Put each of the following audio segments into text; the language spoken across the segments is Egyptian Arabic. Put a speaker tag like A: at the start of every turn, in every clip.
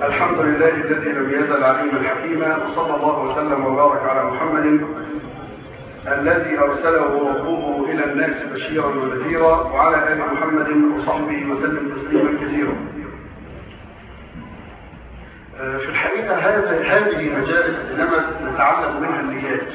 A: الحمد لله الذي لم يزل عليما حكيما وصلى الله وسلم وبارك على محمد الذي ارسله ربه الى الناس بشيرا ونذيرا وعلى ال محمد وصحبه وسلم تسليما كثيرا. في الحقيقه هذه هذه مجالس انما نتعلم منها النيات.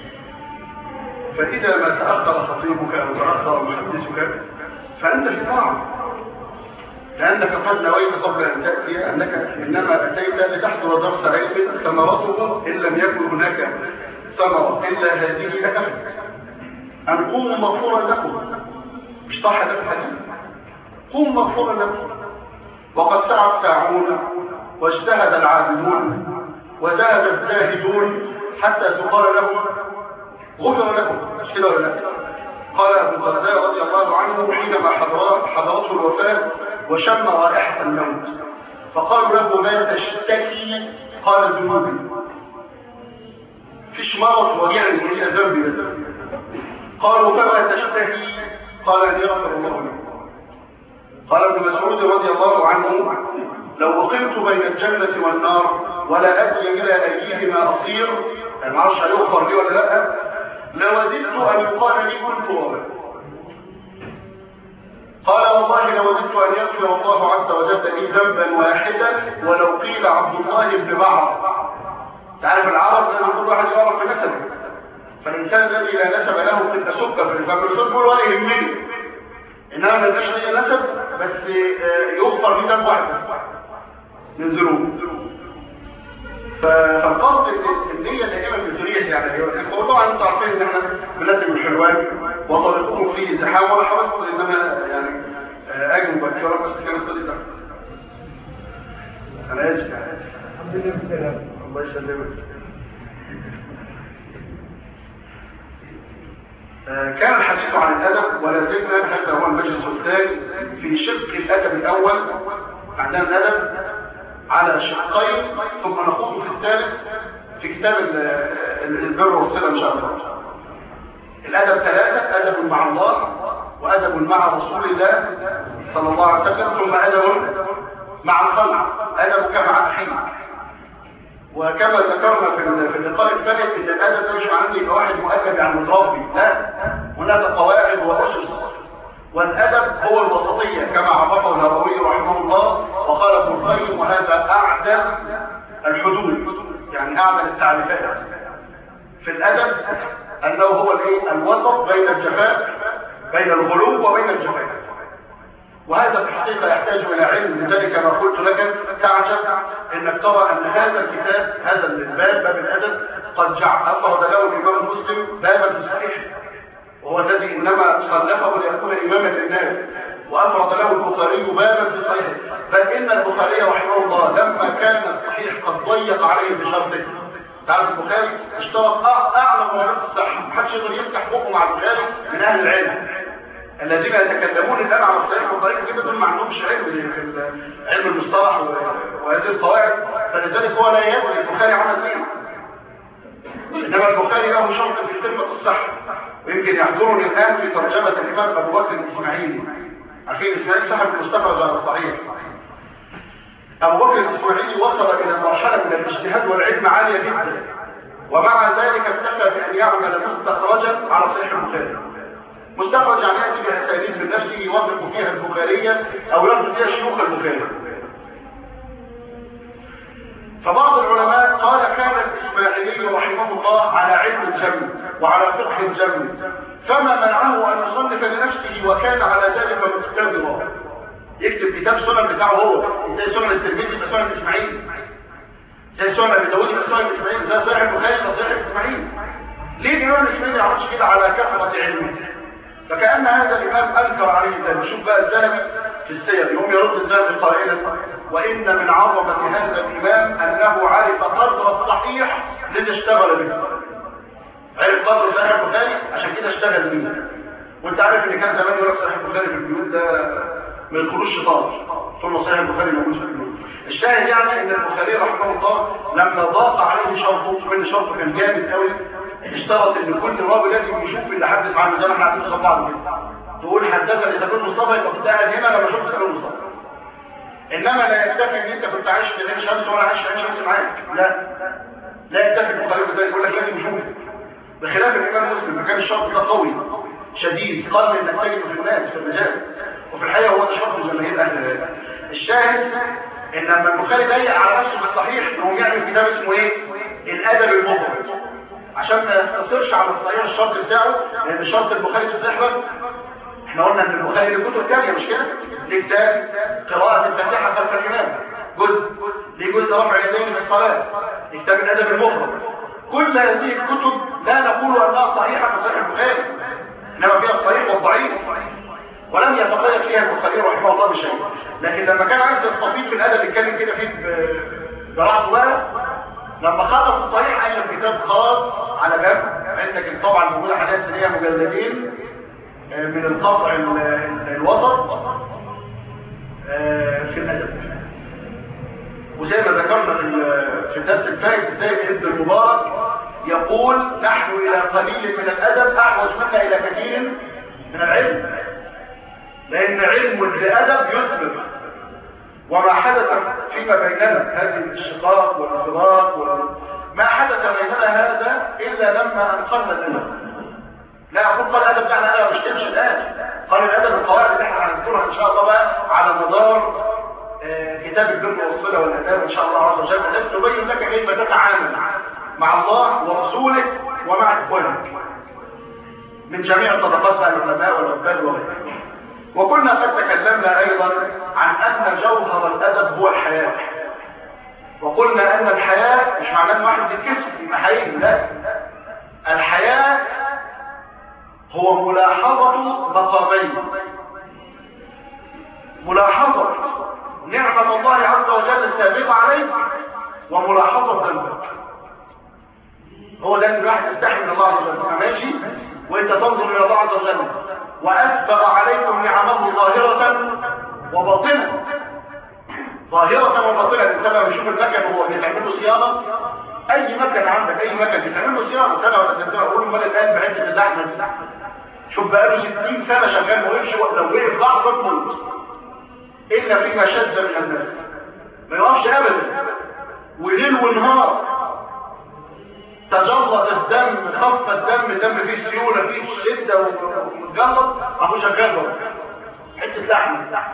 A: فاذا ما تاخر خطيبك او تاخر محدثك فانت في طاعه. لأنك قد نويت قبل أن تأتي أنك إنما أتيت لتحضر درس علم ثمرته إن لم يكن هناك ثمرة إلا هذه لكفت أن قوموا مغفورا لكم مش صح ده الحديث قوموا مغفورا لكم وقد سعى الساعون واجتهد العابدون وزاد الزاهدون حتى تقال لهم غفر لكم مش كده ولا لا؟ قال ابو الدرداء رضي الله عنه حينما حضرته الوفاه وشم رائحة الموت فقالوا له ما تشتكي قال ذنوبي فيش مرض وجعني إلا ذنبي بس قالوا كما تشتهي قال أن يغفر الله له قال ابن مسعود رضي الله عنه لو أقمت بين الجنة والنار ولا أدري إلى أيهما أصير ما اعرفش هيغفر لي ولا لا لوددت أن يقال لي كن ترابا قال والله لوددت ان يغفر الله عز وجل لي ذنبا واحدا ولو قيل عبد الله بن بعض تعرف العرب لازم كل واحد يعرف بنسبه فالانسان الذي لا نسب له قد سك فبالسب ولا يهمني انما ما يبقاش لي نسب بس يغفر لي ذنب واحد من ذنوب فالقصد النية دائما بالذرية يعني هو طبعا انتوا عارفين ان احنا بلاد الحلوان وطريقكم فيه زحام وانا حاولت ان انا يعني اجل بكره بس كان الصديق ده انا اسف
B: الحمد لله بالسلامة
A: الله يسلمك كان الحديث عن الادب ولا زلنا هذا هو المجلس الثاني في شق الادب الاول عندنا الادب على شقين ثم نخوض في الثالث في كتاب البر والصله ان شاء الله الادب ثلاثه ادب مع الله وادب مع رسول الله صلى الله عليه وسلم ثم ادب مع الخلق ادبك مع اخيك وكما ذكرنا في اللقاء الثالث ان الادب مش عندي يبقى واحد مؤدب يعني متربي لا هناك قواعد واسس والادب هو الوسطيه كما عرفه النووي رحمه الله وقال ابن القيم وهذا اعدل الحدود يعني اعدل التعريفات في الادب انه هو الايه الوسط بين الجفاف بين الغلو وبين الجفاف وهذا في الحقيقه يحتاج الى علم لذلك ما قلت لك تعجب انك ترى ان هذا الكتاب هذا الباب باب الادب قد جعل افرد له الامام مسلم بابا في الصحيح وهو الذي انما صنفه ليكون اماما للناس وافرد له البخاري بابا في صحيح بل ان البخاري رحمه الله لما كان الصحيح قد ضيق عليه بشرطه تعرف البخاري اشترط اعلى درجات الصحه محدش يقدر يفتح بقه مع البخاري من اهل العلم الذين يتكلمون الان على الصحيح والضعيف كده دول ما عندهمش علم في علم المصطلح وهذه القواعد فلذلك هو لا يدري البخاري عمل ايه انما البخاري له شرط في كلمه الصحه ويمكن يحضرني الان في ترجمه الامام ابو بكر الاسماعيلي عارفين اسماعيل صاحب المستخرج على الصحيح ابو بكر الاسماعيلي وصل الى مرحله من الاجتهاد والعلم عاليه جدا ومع ذلك اكتفى بان يعمل مستخرجا على صحيح البخاري مستخرج يعني ياتي باساليب من نفسه يوافق فيها البخاريه او يرد فيها شيوخ البخاري فبعض العلماء قال كان الاسماعيلي رحمه الله على علم جم وعلى فقه جم فما منعه ان يصنف لنفسه وكان على ذلك مقتدرا يكتب كتاب سنن بتاعه هو زي سنن الترمذي يبقى سنن اسماعيل زي سنن ابي داوود يبقى سنن اسماعيل زي صحيح البخاري يبقى صحيح اسماعيل ليه الامام الاسماعيلي ما يعرفش كده على كثره علمه فكأن هذا الإمام أنكر عليه ذلك شوف بقى الذهبي في السير يوم يرد الذهبي قائلا وإن من عظمة هذا الإمام أنه عرف قدر الصحيح لذا اشتغل به عرف قدر صحيح البخاري عشان كده اشتغل به وانت عارف ان كان زمان يقول لك صحيح البخاري في البيوت ده من الخروج شيطان ثم صحيح البخاري موجود في البيوت الشاهد يعني ان البخاري رحمه الله لما ضاق عليه شرطه من شرطه كان جامد قوي اشترط ان كل راوي لازم يشوف اللي حدث عنه زي ما احنا قاعدين قصاد بعض كده تقول حدثني اذا كنت مصطفى يبقى كنت قاعد هنا لما شفت كان مصطفى انما لا يكتفي ان انت كنت عايش في عين شمس وانا عايش في عين شمس معاك لا لا يكتفي البخاري بذلك يقول لك لازم نشوف بخلاف الامام مسلم ما كان الشرط ده قوي شديد قال انك تجد في الناس في الرجال وفي الحقيقه هو ده شرط جماهير اهل العلم الشاهد ان لما البخاري ضيق على نفسه بالصحيح ان هو يعمل كتاب اسمه ايه الادب المفرد عشان ما يقتصرش على الصحيح الشرط بتاعه لان شرط البخاري في الصحبه احنا قلنا ان البخاري له كتب ثانيه مش كده ليه كتاب قراءه الفاتحه خلف الامام جزء ليه جزء رفع اليدين في الصلاه كتاب الادب المفرد كل هذه الكتب لا نقول انها صحيحه في صحيح البخاري انما فيها الصحيح والضعيف ولم يتقيد فيها البخاري رحمه الله بشيء لكن لما كان عايز يستفيد في الادب يتكلم كده فيه براحته بقى لما خلص الصحيح الف كتاب خاص على جنب عندك الطبعه الموجوده حاليا اللي هي مجلدين من القطع الوسط في الادب وزي ما ذكرنا في الدرس الفائت السيد ابن المبارك يقول نحن الى قليل من الادب احوج منا الى كثير من العلم لان علم الادب يثبت وما حدث فيما بيننا هذه الاشتقاق والانفراط وال... ما حدث بيننا هذا الا لما انقلنا الادب لا اقول قال الادب يعني انا مش تمشي الان قال الادب القواعد اللي احنا هنذكرها ان شاء الله بقى على مدار آه كتاب البر والصله والاداب ان شاء الله عز وجل نبين لك كيف تتعامل مع الله ورسوله ومع اخوانك من جميع طبقات العلماء والعباد وغيرهم وكنا قد تكلمنا ايضا عن ان جوهر الادب هو الحياة وقلنا ان الحياة مش معناه ان واحد يتكسر يبقى حقيقي لا الحياة هو ملاحظة مقامين ملاحظة نعمة الله عز وجل السابقة عليك وملاحظة ذنبك هو ده الواحد يستحي من الله عز وجل ماشي وانت تنظر الى الله عز وجل واسبغ عليكم نعمه ظاهرة وباطنة ظاهرة وباطنة الانسان لما يشوف المكن وهو بيتعمل له صيانة اي مكن عندك اي مكن بيتعمل له صيانة سنة ولا سنتين اقول امال الان بعدة اللحمة شوف بقاله 60 سنة شغال ويمشي لو وقف لحظة تموت الا فيما شد من الناس ما يقفش ابدا وليل ونهار تجلط الدم خف الدم دم فيه سيولة فيه شدة ومتجلط اهو شغال بقى حتة لحمة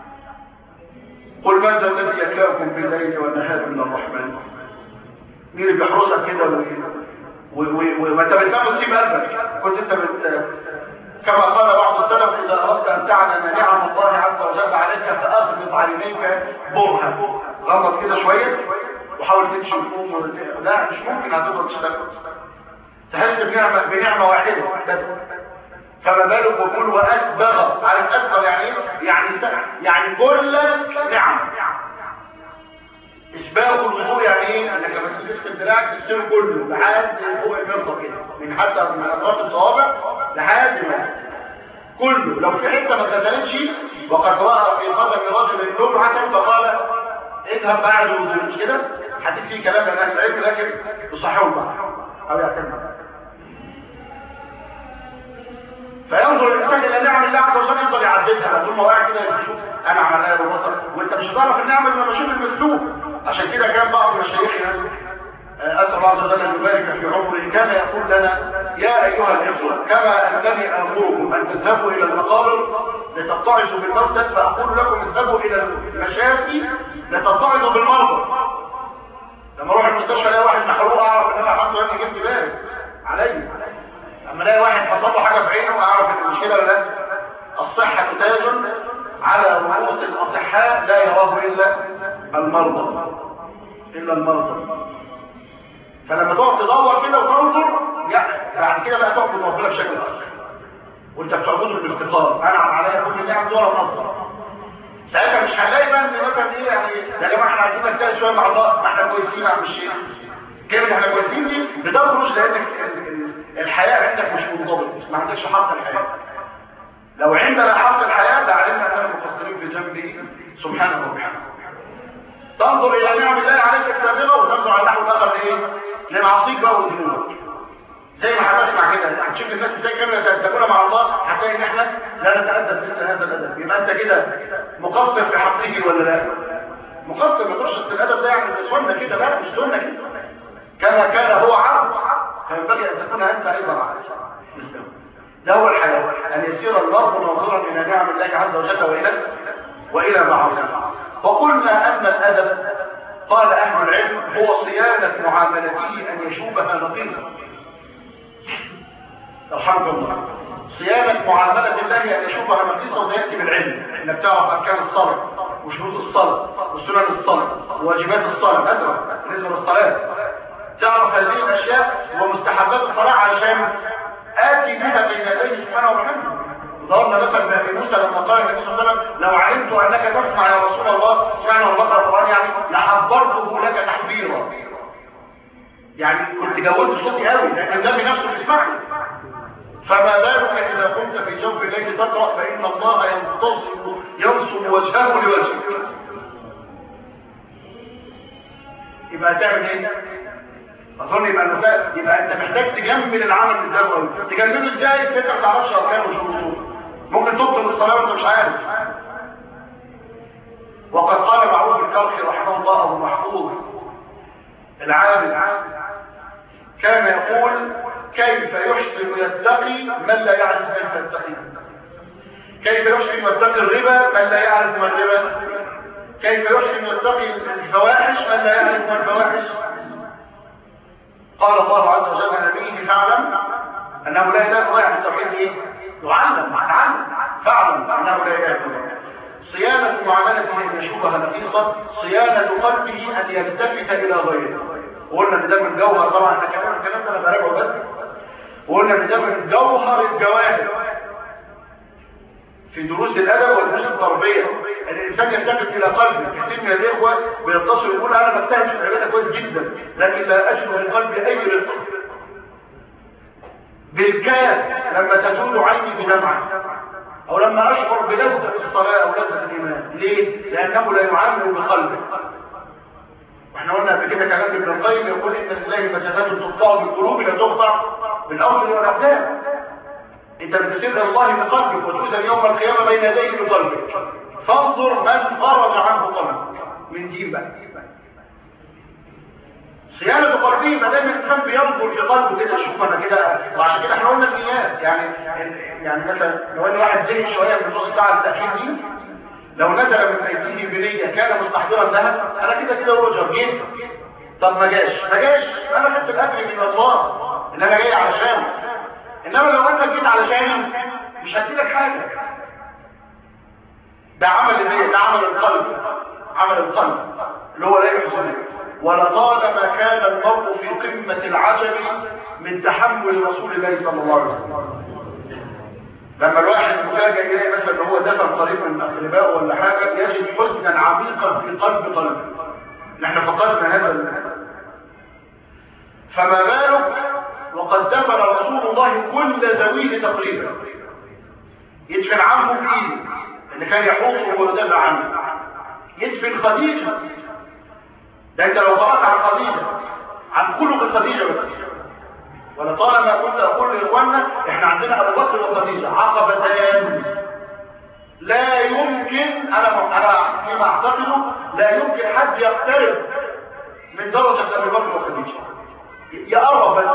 A: قل من ذا الذي يكلاكم بالليل والنهار من الرحمن مين اللي بيحرسك كده وما انت بتعمل تسيب قلبك كنت انت بت... كما قال بعض السلف اذا اردت ان تعلم نعم الله عز وجل عليك فاغمض عينيك برها غمض كده شويه وحاول تمشي وتقوم لا مش ممكن هتقدر تشتغل تحس بنعمه بنعمه واحده بس فما بالك وكل واسبغ عارف اسبغ يعني ايه يعني يعني كل نعم اسباغ الوضوء يعني ايه انك لما تمسك دراعك تغسله كله لحد فوق المرفق كده من حتى من اطراف الصوابع لحد ما كله لو في حته ما اتغسلتش وقد راى في قدم رجل لمعه فقال اذهب بعد الوضوء مش كده حديث فيه كلام من اهل العلم لكن يصححوا بعض او يعتمد فينظر الانسان الى نعم الله عز وجل يفضل يعددها طول ما واقع كده يشوف انا عملها بالبصر وانت مش هتعرف النعم لما اشوف المسلوب عشان كده كان بعض مشايخنا اسال الله عز وجل ان يبارك في عمره كان يقول لنا يا ايها الاخوه كما انني امركم ان تذهبوا الى المقابر لتتعظوا بالموتى فاقول لكم اذهبوا الى المشافي لتتعظوا بالمرضى لما اروح المستشفى الاقي واحد محروق اعرف ان انا حاطه هنا جبت بالي عليا لما الاقي واحد حصل له حاجه في عينه اعرف ان المشكله ولا الصحه تاج على رؤوس الاصحاء لا يراه الا المرضى الا المرضى فلما تقعد تدور كده وتنظر يعني كده بقى تعبد ربنا بشكل اخر وانت بتعبده بالافتقار انعم عليا كل النعم دول نظر ساعتها مش هنلاقي بقى ان مثلا ايه يعني يا جماعه احنا عايزين نتكلم شويه مع الله ما احنا كويسين يا عم الشيخ كلمه احنا كويسين دي بتخرج لانك الحياه عندك مش منضبط ما عندكش حق الحياه لو عندنا حق الحياه لعلمنا اننا مقصرين في جنبه سبحانه وبحمده تنظر الى نعم الله عليك السابقه وتنظر على النحو الاخر لايه؟ لمعصيك بقى وذنوبك زي ما هتسمع كده هتشوف الناس ازاي كانوا يتأدبون مع الله هتلاقي ان احنا لا نتأدب مثل هذا الادب يبقى انت كده مقصر في حقه ولا لا مقصر ما تروحش في الادب ده يعني سنه كده لا مش سنه كده كما كان هو عبد فينبغي ان تكون انت ايضا عبد ده هو الحياه ان يسير المرء ناظرا الى نعم الله عز وجل والى والى معاصيه وقلنا ان الادب قال اهل العلم هو صيانه معاملته ان يشوبها نقيضا الحمد لله صيانة معاملة الله أن يشوفها نقيصة ويأتي بالعلم إنك تعرف أركان الصلاة وشروط الصلاة وسنن الصلاة وواجبات الصلاة أدرى بالنسبة للصلاة تعرف هذه الأشياء ومستحبات الصلاة عشان آتي بها بين يديه سبحانه وتعالى ضربنا مثلا بأبي موسى لما قال النبي صلى الله عليه وسلم لو علمت أنك تسمع يا رسول الله سمعنا الله القرآن يعني لحبرته لك تحبيرا يعني كنت جودت صوتي قوي لأن ده بنفسه بيسمعني فما بالك إذا كنت في جوف الليل تقرأ فإن الله ينتصب ينصب وجهه لوجهك يبقى تعمل ايه؟ اظن يبقى المسائل يبقى انت محتاج تجمل العمل ازاي تجمله ازاي انت ما تعرفش اركانه وشروطه ممكن تبطل الصلاه وانت مش عارف وقد قال معروف الكرخي رحمه الله ابو محفوظ العابد كان يقول كيف يحسن يتقي من لا يعرف كيف يتقي كيف يحسن يتقي الربا من لا يعرف ما الربا كيف يحسن يتقي الفواحش من لا يعرف ما الفواحش قال الله عز وجل نبيه فاعلم انه لا اله الا الله يعني التوحيد ايه يعلم يتعلم فاعلم انه لا اله الا الله صيانة معاملته ان يشوفها نقيصة صيانة قلبه ان يلتفت الى غيره وقلنا ان ده من جوهر طبعا احنا كمان الكلام ده انا براجعه بس وقلنا ان ده من جوهر الجواهر في دروس الادب ودروس التربيه ان الانسان يلتفت الى قلبه كثير من الاخوه بيتصلوا يقول انا بجتهد في العباده كويس جدا لكن لا اجد من قلبي اي رزق بالكاد لما تزول عيني بدمعه او لما اشعر بلذه الصلاه او لذه الايمان ليه لانه لا يعامل بقلبه واحنا قلنا قبل كده كلام ابن القيم يقول ان لله مسافات تقطع بالقلوب لا تقطع بالارض والابدان انت بتسير الله بقلبك وتؤذن يوم القيامه بين يديه بقلبك فانظر من خرج عنه قلبك من دين بقى صيانة قلبه ما دام الانسان بينظر في قلبه كده شوف انا كده وعشان كده احنا قلنا النيات يعني يعني مثلا لو ان واحد زهق شويه من نص ساعه التاخير دي لو نزل من ايديه بنيه كان مستحضرا لها انا كده كده رجل جيت طب ما جاش ما جاش انا خدت الاجر من الله ان انا جاي علشانه انما لو انت جيت علشاني مش هديلك حاجه ده عمل النية ده عمل القلب عمل القلب اللي هو لا يحزنك ولطالما كان المرء في قمة العجب من تحمل رسول الله صلى الله عليه وسلم لما الواحد مفاجئ يلاقي مثلا ان هو دفن طريق من اقربائه ولا حاجه يجد حزنا عميقا في قلب قلبه نحن فقدنا هذا فما بالك وقد دفن رسول الله كل ذويه تقريبا يدفن عمه بايده اللي كان يحوطه ويدافع عنه يدفن خديجه ده انت لو قرات عن خديجه عن خلق خديجه بس ولطالما كنت اقول لاخواننا احنا عندنا ابو بكر وخديجه عقبتان لا يمكن انا انا فيما اعتقده لا يمكن حد يقترب من درجه ابي بكر وخديجه يقرب بس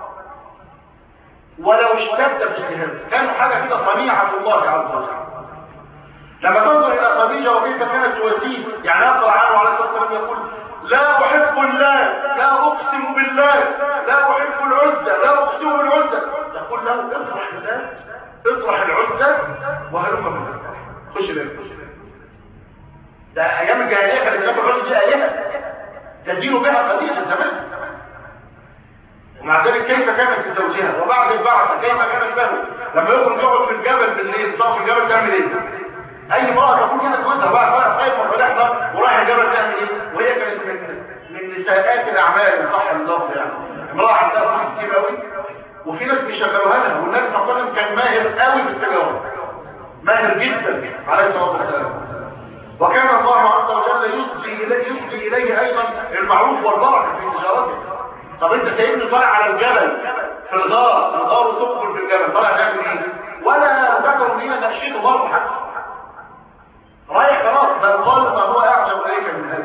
A: ولو اشتد في الجهاد كانوا حاجه كده صنيعه الله عز وجل لما تنظر الى خديجه وكيف كانت تواسيه يعني يقرا عنه عليه الصلاه والسلام يقول لا احب الله لا اقسم بالله لا احب العزة لا اقسم بالعزة تقول له اطرح الناس اطرح العزة وهلم بالله خش بالله ده ايام الجاهليه كانت الناس العزة دي ايام تدين بها خديجه زمان ومع ذلك كيف كانت في زوجها وبعد البعثه كيف كانت له لما يخرج يقعد في الجبل بالليل صاف الجبل تعمل ايه اي امراه تكون كده جوزها بقى بقى خايفه وفلاحها ورايح الجبل تعمل ايه وهي كانت من من نساءات الاعمال صح اللفظ يعني امراه عندها فلوس كتير قوي وفي ناس بيشغلوها لها والنبي صلى الله عليه وسلم كان ماهر قوي في التجاره ماهر جدا عليه الصلاه والسلام وكان الله عز وجل يسقي اليه يسقي اليه ايضا المعروف والبركه في تجارته طب انت سايبني طالع على الجبل في الغار الغار وتدخل في الجبل طالع تعمل ايه ولا ذكروا لينا نشيته برضه حتى رايح خلاص بل قال ما هو اعجب اليك من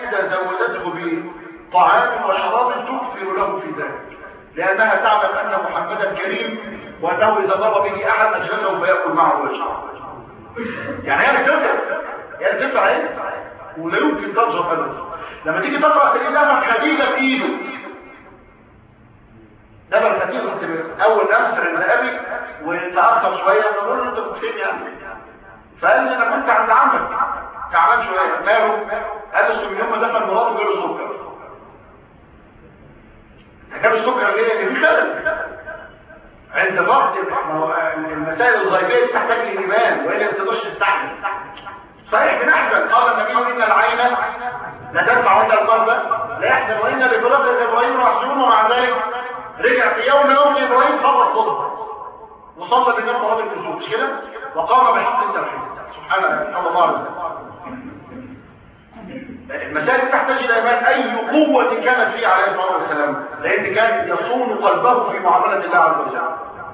A: إذا زودته بطعام وشراب تكثر له في ذلك لأنها تعلم أن محمدا كريم وأنه إذا مر به أحد أجلسه فيأكل معه ويشرب يعني هي بتدفع هي بتدفع ايه ولا يمكن ترجع ابدا لما تيجي تقرا تلاقي نفر خديجه في ايده نفر خديجه اول امسر ان ابي وتاخر شويه بقول له انت كنت فين يا عم فقال لي انا كنت عند عمك تعبان شويه ماله قال له من يوم ما دخل مراته جاله سكر جاله السكر ليه؟ لان في خلل عند بعض المسائل الغيبيه تحتاج لايمان والا ما تقدرش تستحمل صحيح بنحزن قال النبي ان العين لا تدفع عند القلب لا يحزن وان لفراق ابراهيم محزون ومع ذلك رجع في يوم يوم ابراهيم صلى الصبح وصلى بالناس صلاه الكسوف مش كده وقام بحق التوحيد سبحان الله صلى الله عليه وسلم المسائل تحتاج الى ايمان اي قوه كانت فيه عليه الصلاه والسلام لان كان يصون قلبه في معامله الله عز وجل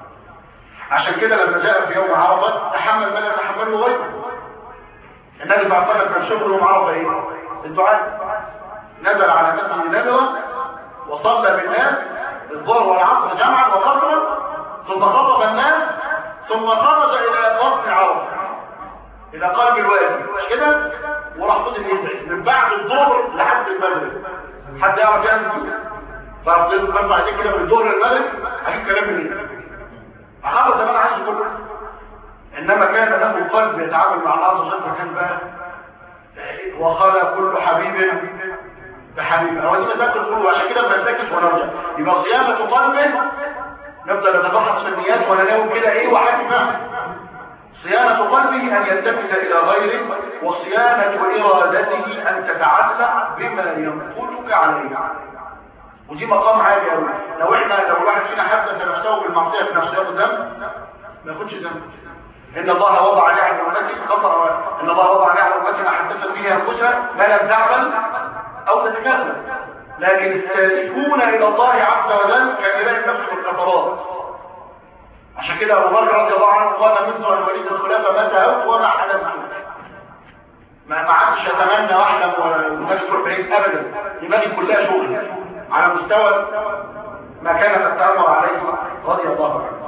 A: عشان كده لما جاء في يوم عرفه تحمل ما لا يتحمله غيره النبي صلى الله عليه وسلم كان شغله يوم عرفه ايه الدعاء نزل على مسجد نبوه وصلى بالناس الظهر والعصر جمعا وقصرا ثم خطب الناس ثم خرج الى بطن عرفه الى قلب الوادي مش كده وراح فضل يدعي من بعد الظهر لحد المغرب حد يعرف يعمل فافضل برفع عليك كده من الظهر للمغرب هجيب كلام منين فحافظ زمان عايش كله انما كان له قلب يتعامل مع الله عز وجل فكان بقى وقال كل حبيب بحبيب هو دي مساله القلوب عشان كده بنركز ونرجع يبقى صيانه قلبه نفضل نتبحث في النيات ولا ناوي كده ايه وحاجه صيانة قلبه أن يلتفت إلى غيره وصيانة إرادته أن تتعلق بما ينقلك عليه ودي مقام عالي قوي لو احنا لو الواحد فينا حدث نفسه بالمعصية في نفسه ياخد ذنب ما ياخدش ذنب إن الله وضع لي على أمتي خطر إن الله وضع لي على أمتي ما حدثت به أنفسها ما لم تعمل أو تتكلم لكن السالكون إلى الله عز وجل كاملين نفسه الخطرات عشان كده ابو بكر رضي الله عنه قال منذ ان وليت الخلافه متى اوت وما حلمت ما ما عادش اتمنى واحلم والناس تروح بعيد ابدا دماغي كلها شغل على مستوى ما كانت تتامر عليه رضي الله عنه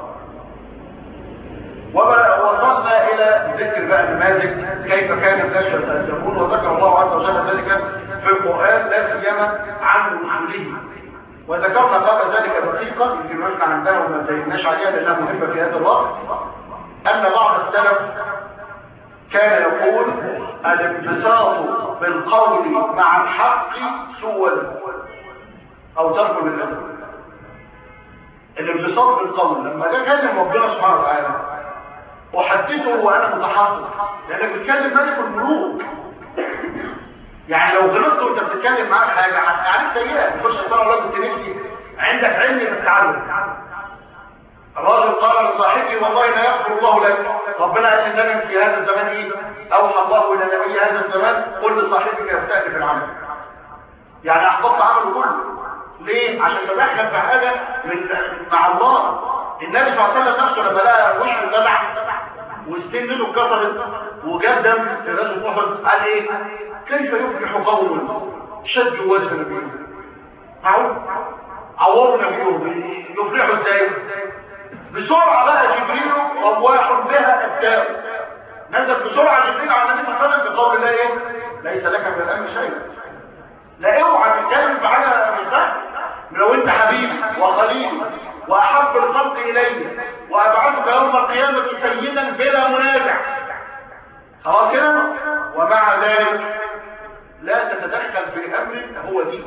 A: وصلنا الى ذكر بقى نماذج كيف كان الناس يتأسفون وذكر الله عز وجل ذلك في القران لا سيما عن رسله وذكرنا قبل ذلك دقيقة يمكن احنا عندنا وما انتهيناش عليها لانها مهمة في هذا الوقت ان بعض السلف كان يقول الانبساط بالقول مع الحق سوى او ترك بالأدب الانبساط بالقول لما ده كلم ربنا سبحانه وتعالى احدثه وانا متحفظ لانك بتكلم ملك الملوك يعني لو غلطت وانت بتتكلم معاك حاجه هتعرف سيئه تخش ترى الله كنت نفسي عندك علم بالتعلم الراجل قال لصاحبه والله لا يغفر الله لك ربنا قال اننا في هذا الزمان ايه اوحى الله الى نبي هذا الزمان قل لصاحبك يستهدف العمل يعني احبطت عمله كله ليه عشان تدخل في حاجه من مع الله النبي صلى الله عليه وسلم نفسه لما لقى وشه اتبع واستنده اتكسرت وجاب دم في غزوه احد قال ايه كيف يفلح قوم شدوا وجه نبيهم معقول عوروا نبيهم يفلحوا ازاي بسرعه بقى جبريل رواح بها ابتاء نزل بسرعه جبريل على النبي صلى الله عليه وسلم بقول الله ايه ليس لك من الامر شيء لا اوعى تتكلم في حاجه مش سهل لو انت حبيبي وخليلي واحب الخلق الي وابعثك يوم القيامه سيدا بلا منازع خلاص كده ومع ذلك لا تتدخل في امر هو دين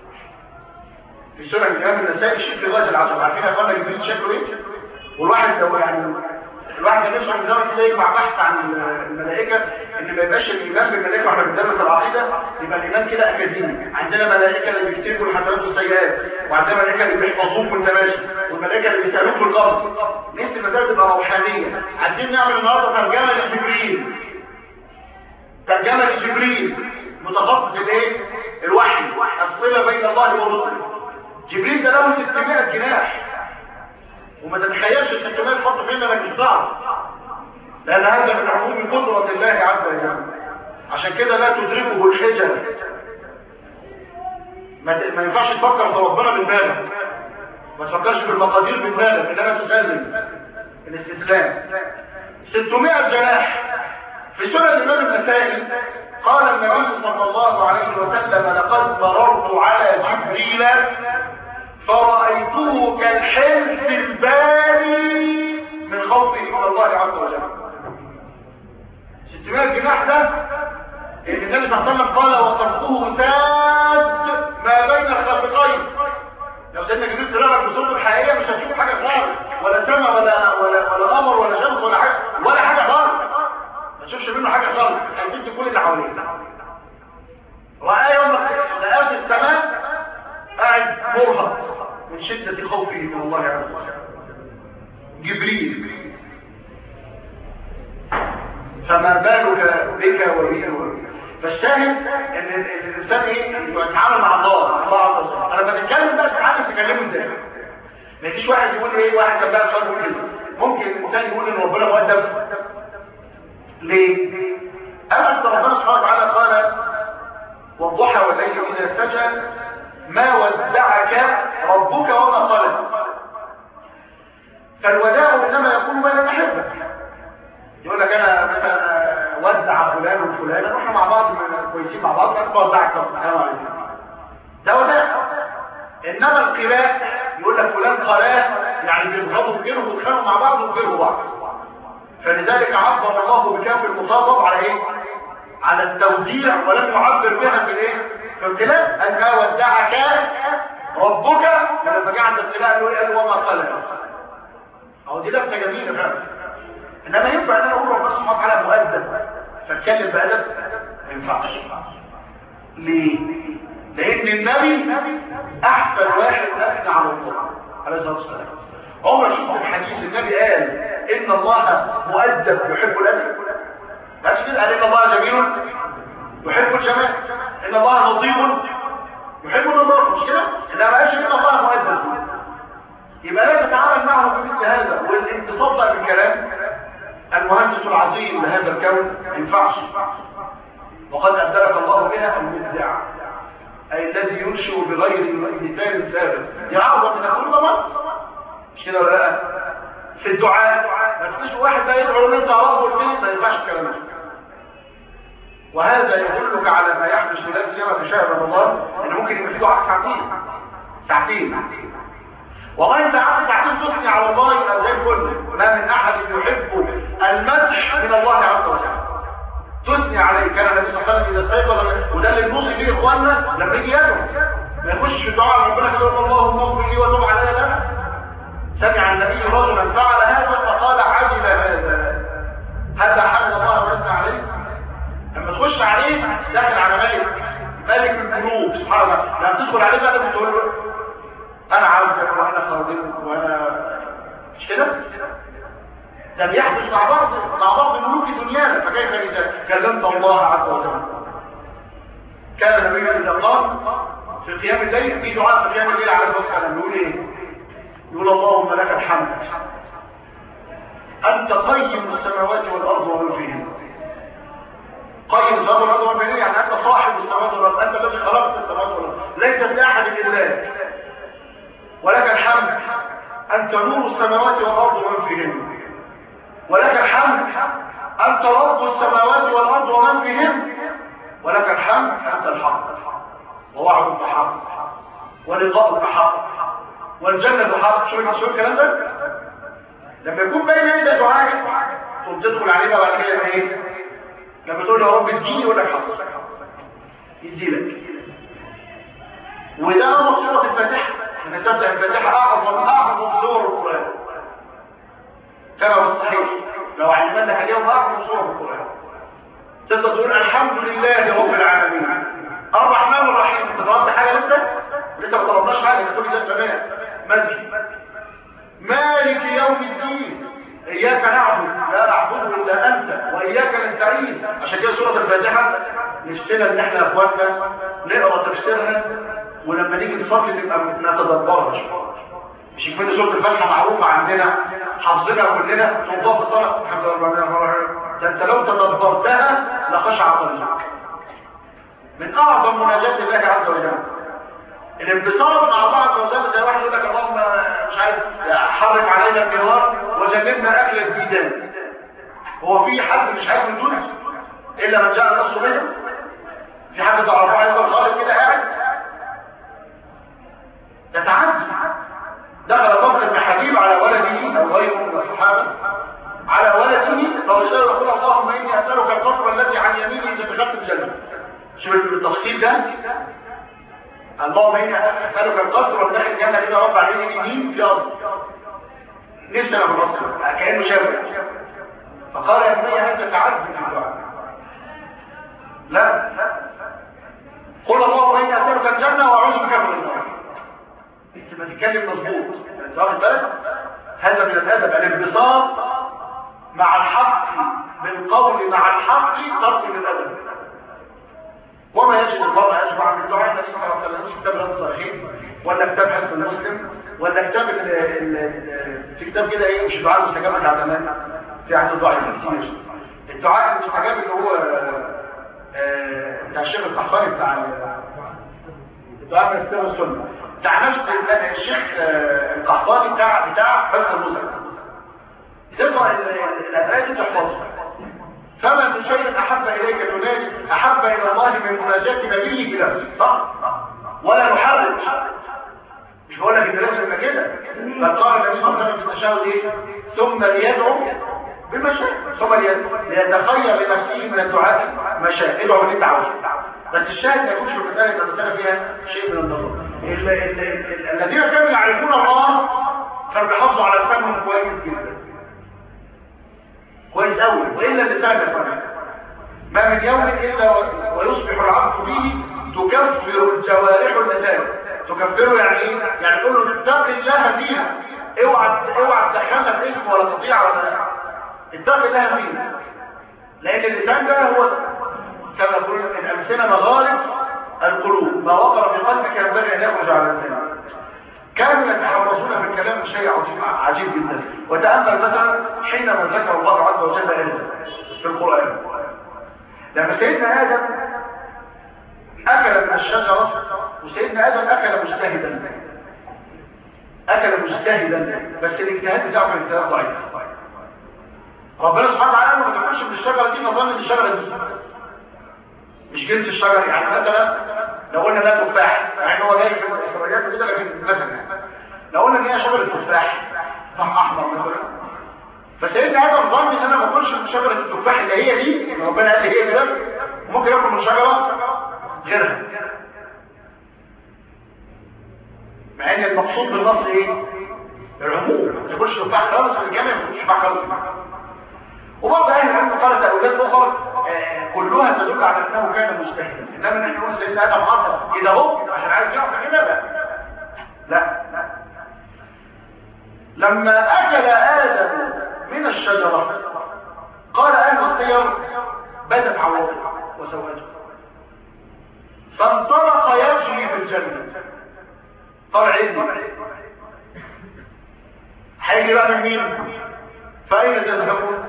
A: في سنن الامام النسائي شيء في غايه العصر عارفين يا اخوانا جبريل شكله ايه والواحد لو يعني الواحد نفسه من زمان كده يجمع بحث عن الملائكه ان ما يبقاش الايمان بالملائكه واحنا بندرس العقيده يبقى الايمان كده اكاديمي عندنا ملائكه اللي بيكتبوا الحسنات والسيئات وعندنا ملائكه اللي بيحفظوك وانت ماشي والملائكه اللي بيسالوك في الارض نفس المسائل تبقى روحانيه عايزين نعمل النهارده ترجمه لجبريل ترجمه لجبريل متخصص الايه الوحي الصله بين الله ورسله جبريل ده له 600 جناح وما تتخيلش ال 600 خط فين انك مش صعب لان هذا من عموم قدره الله عز وجل عشان كده لا تدركه الحجه ما ت- ما ينفعش تفكر في ربنا بالبالغ ما تفكرش في المقادير بالبالغ انما تسلم الاستسلام 600 جناح في سنن الامام النسائي قال النبي صلى الله عليه وسلم لقد مررت على جبريل فرأيته كالحلف الباري من خوفه من الله عز وجل 600 جناح ده اللي النبي صلى الله عليه وسلم قال وصفه ساد ما بين الخافقين لو سيدنا جبريل طلع لك بصوته الحقيقيه مش هتشوف حاجه خالص ولا سماء ولا ولا ولا قمر ولا شمس ولا حاجه ولا حاجه خالص ما تشوفش منه حاجه خالص هتدي كل اللي حواليك رأى يوم لقاه في السماء قاعد مرهق من شدة خوفه من الله عز وجل جبريل فما بالك بك وبي فالشاهد ان ال- ال- الانسان ايه يتعامل مع الله الله عز وجل انا بتكلم بقى تتعلم تكلمه ازاي ما يجيش واحد يقول ايه واحد كان بقى يقول كده ممكن الانسان يقول ان ربنا مؤدب ليه؟ أما أنت ربنا سبحانه وتعالى قال والضحى والليل إذا سجى ما ودعك ربك وما قال فالوداع إنما يكون بين المحبة يقول لك أنا مثلا ودع فلان وفلان نروح مع بعض كويسين مع بعض أنا بودعك طب السلام عليكم ده وداع إنما القلاء يقول لك فلان قلاه يعني بيبغضوا وكيلوا ويتخانقوا مع بعض ويكيلوا بعض فلذلك عبر الله بكاف المخاطب على ايه على التوديع ولم يعبر بها في الايه في الابتلاء ان ما ودعك ربك فلما جاء عند الابتلاء قال له قال وما قال او دي لفته جميله فعلا انما ينفع ان انا اقول ربنا سبحانه وتعالى مؤدب فاتكلم بادب ما ينفعش ليه لان النبي احسن واحد اثنى على الله عليه الصلاه والسلام عمر شفت الحديث النبي قال ان الله مؤدب يحب الادب بس كده قال ان الله جميل يحب الجمال ان الله لطيف يحب النظافه مش كده انما ما قالش ان الله مؤدب يبقى لا تتعامل معه بمثل هذا والانتصاب بقى بالكلام المهندس العظيم لهذا الكون ما ينفعش وقد ابدلك الله بها المبدع اي الذي ينشئ بغير مثال ثابت يعظم من كل ضمان مش كده ولا لا في الدعاء ما تقولش واحد ده يدعو ان انت رب والبيت ما ينفعش الكلام ده وهذا يدلك على ما يحدث في نفس يوم في شهر رمضان ان ممكن يبقى في دعاء ساعتين ساعتين والله انت عارف ساعتين تثني على الله يبقى زي الفل ما من احد يحب المدح من الله عز وجل تثني عليه كان النبي صلى الله عليه وسلم اذا استيقظ وده اللي بنوصي فيه اخواننا لما يجي يدعو ما يخش في دعاء ربنا كده يقول اللهم اغفر لي وتب علي لا سمع النبي رجلا فعل هذا فقال عجب هذا هذا حمد الله واثنى عليه لما تخش عليه داخل على ملك ملك القلوب سبحان الله لما تدخل عليه بقى بتقول له انا عاوزك وانا خاضعك وانا مش كده ده بيحدث مع بعض مع بعض ملوك دنيانا فكيف اذا كلمت الله عز وجل كان النبي اذا قام في قيام الليل في دعاء في قيام الليل على الوسط يقول ايه يقول اللهم لك الحمد انت قيم السماوات والارض ومن فيهن قيم السماوات والارض ومن فيهن يعني انت صاحب السماوات والارض انت الذي خلقت السماوات والارض ليس لاحد الا لك ولك الحمد انت نور السماوات والارض ومن فيهن ولك الحمد أنت رب السماوات والأرض ومن فيهن ولك الحمد أنت الحق ووعدك حق ولقاؤك حق والجنة حق شو شو الكلام ده لما يكون بين يدي دعاء تقوم تدخل عليه بقى بعد كده ايه لما تقول يا رب اديني يقول لك حق يديلك وده نص سوره الفاتحه ان تبدا الفاتحه اعظم اعظم سور القران كما في الصحيح لو علمنا اليوم اعظم سوره القران تقدر تقول الحمد لله رب العالمين الرحمن الرحيم انت طلبت حاجه لسه لسه ما طلبناش حاجه انت كل ده تمام مجد مالك يوم الدين اياك نعبد لا نعبد الا انت واياك نستعين عشان كده سوره الفاتحه نشتغل ان احنا يا اخواتنا نقرا تفسيرها ولما نيجي نصلي نبقى نتدبرها مش كفايه سوره الفاتحه معروفه عندنا حافظينها كلنا تنضاف الصلاه الحمد لله رب العالمين ده انت لو تدبرتها لخشع قلبك من اعظم مناجات الله عز وجل الانبساط مع الله عز وجل زي واحد يقول لك اللهم مش عارف حرم علينا النهار وجنبنا اكل الديدان هو في حد مش عارف من تونس الا من جاء نفسه منه في حد تعرفه عايز خالص كده قاعد تتعدي دخل بكر بن حبيب على ولده او غيره من الصحابه على ولده فرجل يقول اللهم اني اسالك القصر الذي عن يميني اذا دخلت الجنه شوف بالتفصيل ده اللهم اني اسالك القصر والداخل الجنه كده رب عليه اليمين في ارض نفسي انا بالرصر كانه شافه فقال يا ابني هل تتعدي في الدعاء لا قل اللهم اني اسالك الجنه واعوذ بك من النار انت ما تتكلم مظبوط انت واخد بالك هذا من الادب الانبساط مع الحق بالقول مع الحق ترك الادب وما يجد المرء اشبع من دعاء النبي صلى الله عليه وسلم في كتاب الصحيحين ولا كتاب حسن المسلم ولا كتاب ال ال في كتاب كده ايه مش دعاء المستجابه بتاع زمان في عهد الدعاء كتير الدعاء المستجاب اللي هو بتاع الشيخ القحطاني بتاع الدعاء من الكتاب والسنه بتاع نفس الشيخ القحطاني بتاع بتاع حسن المسلم تقرا الادعيه دي تحفظها فما من شيء احب اليك تنادي احب الى الله من مناجاه نبيه بنفسه صح ولا نحرج مش بقول لك انت لازم يبقى كده بل قال النبي صلى الله عليه وسلم في التشهد ايه ثم ليدعو بما شاء ثم ليدعو ليتخير لنفسه من الدعاء ما شاء ادعو اللي انت عاوزه بس الشاهد ما يكونش في المساله المساله فيها شيء من النظر الذين كانوا يعرفون الله كانوا بيحافظوا على لسانهم كويس جدا كويس قوي والا اللسان يفرق ما من يوم الا ويصبح العبد فيه تكفر الجوارح اللسان تكفره يعني ايه يعني تقول له اتق الله فيها اوعى اوعى تدخلنا في اسم ولا تضيع ولا اتق الله فيها لان اللسان ده هو كما يقول الامثله مغارب القلوب ما وقر في قلبك ينبغي ان يخرج على اللسان كانوا يتحرصون في الكلام شيء عجيب, عجيب جدا وتأمل مثلا حينما ذكر الله عز وجل آدم في القرآن لما سيدنا آدم أكل من الشجرة وسيدنا آدم أكل مجتهدا أكل مجتهدا بس الاجتهاد بتاعه كان اجتهاد ضعيف ربنا سبحانه وتعالى ما تاكلش من الشجرة دي نظن ان الشجرة دي مش جنس الشجر يعني مثلا لو قلنا ده تفاح مع ان هو جاي في الاسرائيليات كده لكن مثلا لو قلنا ان هي شجره تفاح تفاح احمر مثلا فسيدنا ادم ظن ان انا ما اكلش من شجره التفاح اللي هي دي ربنا قال لي هي كده وممكن اكل من شجره غيرها مع ان المقصود بالنص ايه العموم ما تاكلش تفاح خالص في الجامع ما تاكلش تفاح خالص وبعض اهل العلم قال تاويلات اخرى كلها تدل على انه كان مجتهدا انما نحن نقول سيدنا ادم حصل كده اهو عشان عايز يعرف كده لا لا لما اكل ادم من الشجره قال اهل السير بدت عورته وسوءته فانطلق يجري في الجنه طلع عيني هيجي بقى من مين فاين تذهبون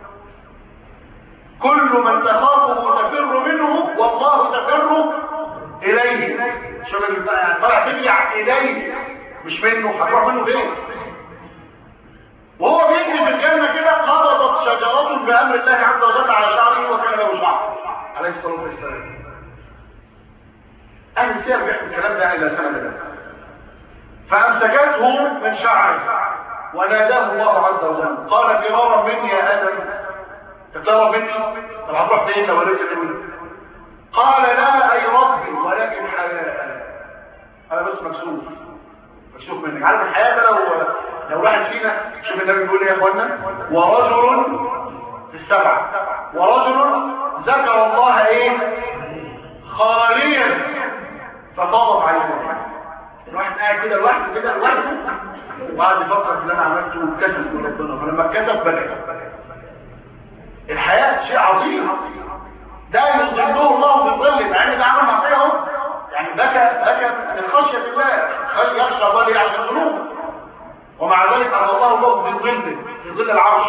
A: كل من تخافه تفر منه والله تفر اليه شوف يعني طلع ترجع اليه مش منه هتروح منه فين وهو بيجري في الجنه كده قبضت شجره بامر الله عز وجل على شعره وكان له شعر عليه الصلاه والسلام اهل السير بيحكوا الكلام ده الى سنه ده فامسكته من شعره وناداه الله عز وجل قال فرارا مني يا ادم تترى مني طب هتروح فين لو لقيت مني قال لا اي ربي ولكن حياء انا بس مكسوف مكسوف منك عارف الحياة ده لو لو واحد فينا شوف النبي بيقول ايه يا اخوانا ورجل في السبعة ورجل ذكر الله ايه خاليا فطابت عليه الواحد قاعد كده لوحده كده لوحده وقعد يفكر في اللي انا عملته وكسب من ربنا فلما اتكسب بكى الحياة شيء عظيم ده يظله الله بالظل مع ان ده عمل معصيه اهو يعني بكى بكى من خشيه الله خشيه يخشى الله ليه عشان ذنوبه ومع ذلك امر الله الله في ظل في ظل العرش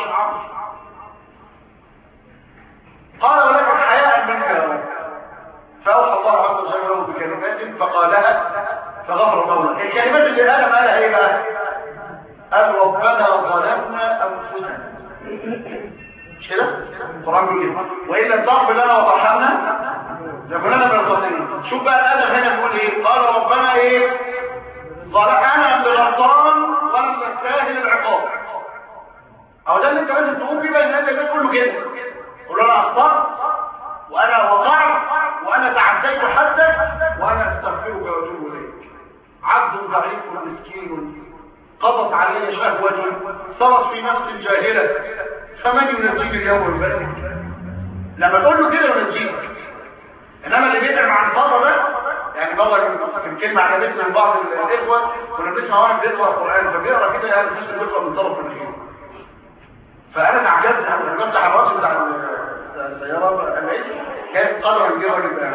A: قال ولكن حياء منك يا رب فاوحى الله عز وجل له بكلمات فقالها فغفر الله له الكلمات اللي ادم قالها ايه بقى قال ربنا ظلمنا انفسنا مش كده القران بيقول ايه وان لم تغفر لنا وترحمنا لكنا من الخاسرين شوف بقى ادم هنا بيقول ايه قال ربنا ايه ظلمنا اللي غلطان ولم نستاهل العقاب او ده اللي انت لازم تقوم بيه بقى الناس اللي كله كده قول له انا اخطات وانا وقعت وانا تعديت حدك وانا استغفرك واتوب اليك عبد ضعيف مسكين قضت علي شهوة صارت في نفس جاهلة فمن ينجيك اليوم البدر لما تقول له كده ينجيك انما اللي بيدعم عن الفضل ده يعني بابا كان كلمة عجبتنا من بعض الاخوة كنا بنسمع واحد بيقرا القرآن فبيقرا كده يعني تحس بيقرا من طرف الخير فانا تعجبت انا بفتح الراس بتاع السيارة لقيت كانت قدر الجبل الباقي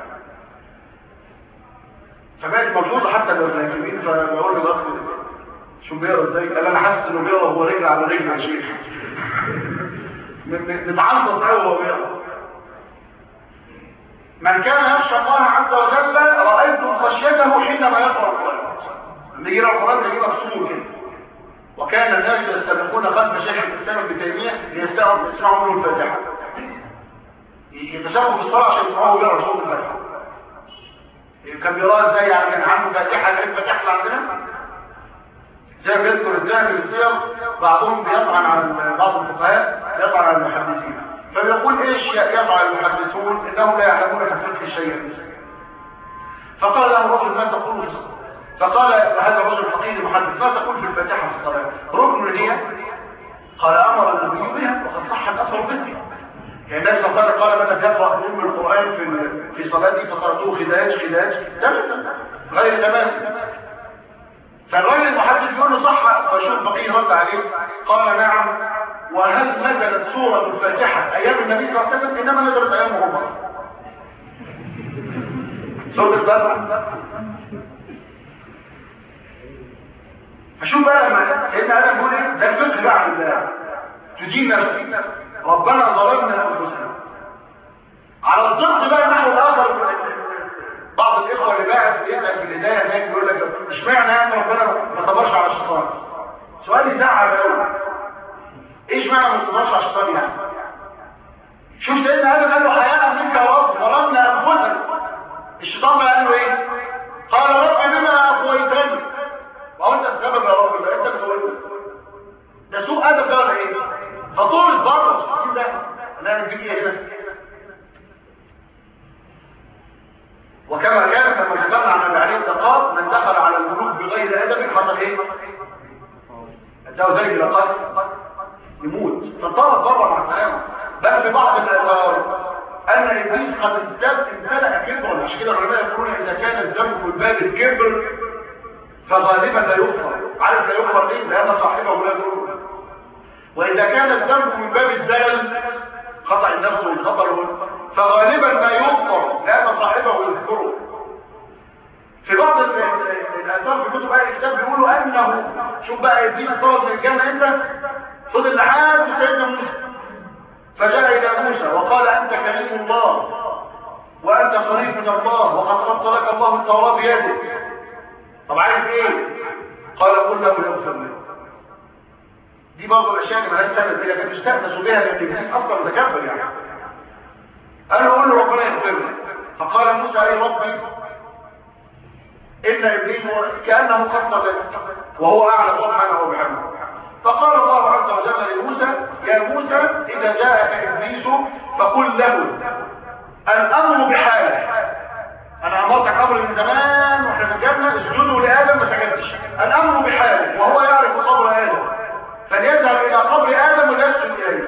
A: فبقت ملحوظة حتى للراكبين فبقول له بس شو بيقرا ازاي قال انا حاسس انه بيقرا وهو رجل على رجل يا شيخ متعلق قوي وهو بيقرا من كان يخشى الله عز وجل رايتم خشيته حينما يقرا القران لما يقرا القران يجي مكسور كده وكان الناس يستبقون خلف شيخ الاسلام ابن تيميه ليستوعبوا يسمعوا منه الفاتحه يتشابهوا في الصلاه عشان يسمعوا بيقرا صوت الفاتحه كان بيقراها ازاي يعني كان عنده فاتحه غير فاتحه اللي عندنا زي ما بيذكر الذهبي السير بعضهم بيطعن على بعض الفقهاء يطعن على المحدثين فبيقول ايش يطعن المحدثون انهم لا يعلمون في الفقه شيئا فقال له الرجل ما تقول في الصلاه فقال هذا الرجل الفقيه المحدث ما تقول في الفاتحه في الصلاه ركن هي قال امر النبي بها وقد صح الاثر به يعني الناس قال قال من يقرا ام القران في في صلاتي فقراته خداج خداج تمام غير تمام فالراجل المحدث يقول له صح فشوف بقيه رد عليه قال نعم وهل نزلت سوره الفاتحه ايام النبي صلى الله عليه وسلم انما نزلت ايام عمر سوره البقره فشوف بقى لما سيدنا ادم بيقول ايه ده الفقه بقى عن الله تجيب نفسي ربنا ظلمنا انفسنا على الضد بقى النحو الاخر بعض الاخوه اللي باعت يسال في الهدايه هناك يقول لك اشمعنى يعني ربنا ما صبرش على الشيطان سؤال يزعل قوي ايش معنى ما صبرش على الشيطان يعني شوف سيدنا ادم قال له حيانا منك يا رب ظلمنا انفسنا الشيطان بقى قال له ايه قال رب بما اغويتني ما هو انت السبب يا رب ده انت بتقول ده سوء ادب ده ولا ايه فطول بره ده انا بدي ايه هنا وكما كان لما ذكرنا عن ابي علي الدقاق من دخل على الملوك بغير ادب حصل ايه اداه زي لقد يموت فطلب بره مع السلامه بقى في بعض الاثار ان ابليس قد ازداد امتلأ كبرا مش كده العلماء يقولون اذا كان الذنب من باب الكبر فغالبا لا يغفر عارف لا يغفر ليه لان صاحبه لا يغفر واذا كان الذنب من باب الزلل خطأ النفس والخطر فغالبا ما يغفر لان صاحبه يذكره في بعض الاثار في كتب اهل الكتاب بيقولوا انه شوف بقى ابليس طلب من الجنه انت فضل لحد سيدنا موسى فجاء الى موسى وقال انت كريم الله وانت قريب من الله وقد رد لك الله التوراه بيدك طب عايز ايه قال قل له يغفر لك دي برضه الاشياء اللي مالهاش سبب دي لكن استأنسوا بها لان ابليس اصلا متكبر يعني قال له قول له ربنا يغفر لك فقال موسى اي ربي ان ابليس كانه قد وهو اعلم سبحانه وبحمده فقال الله عز وجل لموسى يا موسى اذا جاءك ابليس فقل له الامر بحاله انا امرتك امر من زمان واحنا في الجنه اسجدوا لادم ما سجدتش الامر بحاله وهو يعرف قبر ادم فليذهب الى قبر ادم ويسجد اليه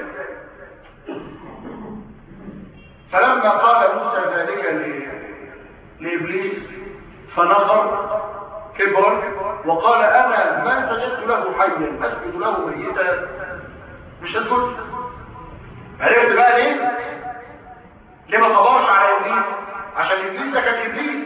A: فلما قال موسى ذلك لابليس فنظر كبرا وقال انا ما سجدت له حيا اسجد له ميتا مش هسجد عرفت بقى ليه ليه ما صبرش على ابليس عشان ابليس ده كان ابليس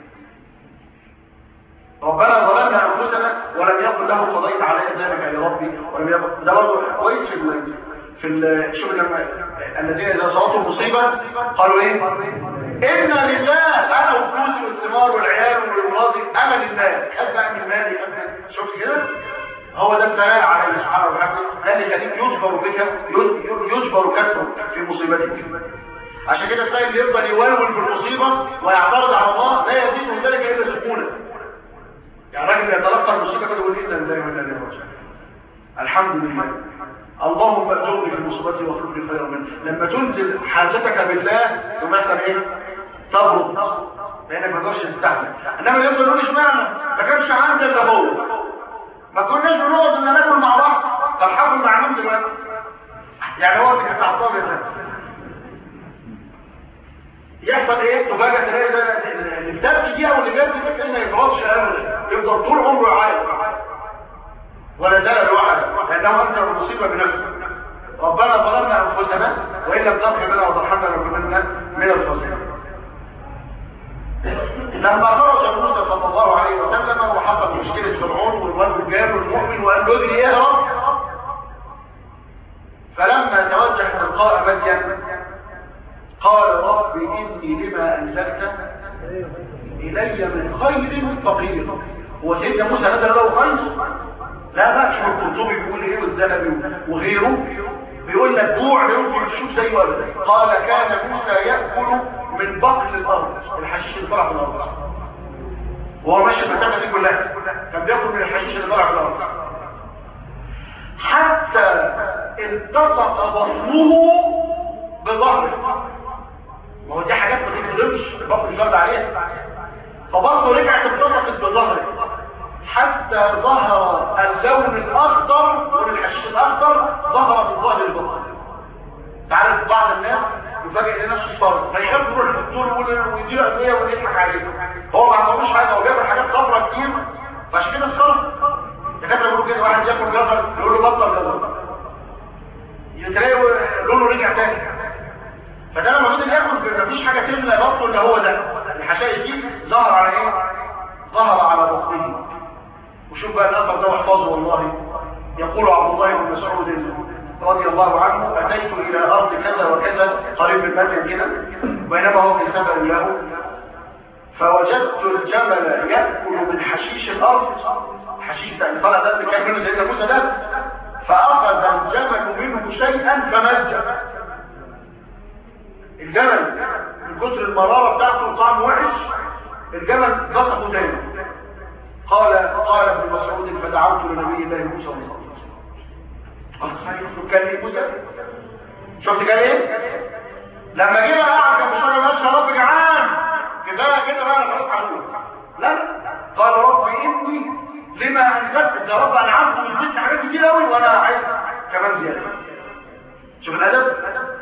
A: ربنا ظلمنا انفسنا ولم يقل له قضيت علي ذلك يا ربي ولم يقل ده برضه كويس في في الشغل لما الذين اذا صارتهم مصيبه قالوا ايه؟ انا لله انا وفلوسي والثمار والعيال راضي امل المال خد بقى من مالي خد شفت كده هو ده الثناء على الله سبحانه وتعالى قال لي خليك يجبر بك يجبر كسره في مصيبتك عشان كده تلاقي اللي يفضل يولول بالمصيبه ويعترض على الله لا يزيد من ذلك الا سكونه يعني راجل يتلقى المصيبه كده يقول انا لله وانا اليه راجعون الحمد لله اللهم ارزقني في مصيبتي واخلق لي خيرا منها لما تنزل حاجتك بالله تمثل ايه تبرد لانك ما تقدرش تستحمل انما يفضل يقول اشمعنى ما كانش عندي الا هو ما كناش بنقعد ان ناكل مع بعض طب حاكل مع مين دلوقتي يعني هو كان تعطاه يحصل ايه تفاجئ تلاقي ده اللي بتبكي دي او اللي بيبكي ده ما يفرضش ابدا يفضل طول عمره يعيط ولا زال الوعد لانه انت المصيبه بنفسك ربنا ظلمنا انفسنا وان لم تغفر لنا وترحمنا لنكونن من الخاسرين لما خرج موسى صلى الله عليه وسلم وحصل مشكله فرعون والرجل جاب المؤمن وقال له اجري اهرب فلما توجه تلقاء مدين قال رب إني لما أنزلت إلي من خير فقير هو سيدنا موسى نزل له خير لا بقى شوف القرطبي بيقول ايه والذهبي وغيره بيقول لك جوع لا يمكن تشوف زيه ابدا قال كان موسى ياكل من بقل الارض الحشيش اللي طلع في الارض وهو ماشي المسافه دي كلها كان بياكل من الحشيش اللي طلع في الارض حتى التصق بطنه بظهره ما هو دي حاجات ما تتكلمش البطن الجرد عليها فبرضه رجعت اتطبقت بظهره حتى ظهر اللون الاخضر لون الحشيش الاخضر ظهر في ظهر البطن تعرف بعض الناس يفاجئ لنفسه الصارم فيخاف يروح للدكتور ويديله ادويه ويضحك عليه هو ما عندوش حاجه هو بياكل حاجات خضراء كتير فعشان كده الصارم الدكاتره بيقولوا كده واحد ياكل جزر يقول له بطل جزر تلاقي لونه رجع تاني فده لما فضل ياكل مفيش حاجه تملى بطنه اللي هو ده الحشائش دي ظهر على ايه ظهر على بطنه وشوف بقى الاثر ده واحفظه والله يقول عبد الله بن مسعود رضي الله عنه اتيت الى ارض كذا وكذا قريب من مدين كده بينما هو في سبع له فوجدت الجمل ياكل من حشيش الارض حشيش ده اللي طلع ده اللي كان منه سيدنا موسى ده فاخذ الجمل منه شيئا فمج الجمل من كثر المرارة بتاعته وطعم وحش الجمل نطقه تاني قال قال ابن مسعود فدعوت لنبي الله موسى صلى الله عليه وسلم كان لي موسى شفت كان ايه لما جينا قاعد كان بيشرب نفسه يا رب جعان كده كده بقى خلاص هنقول لا قال رب اني لما انزلت يا رب انا عارف ان حاجات كتير قوي وانا عايز كمان زياده شوف الادب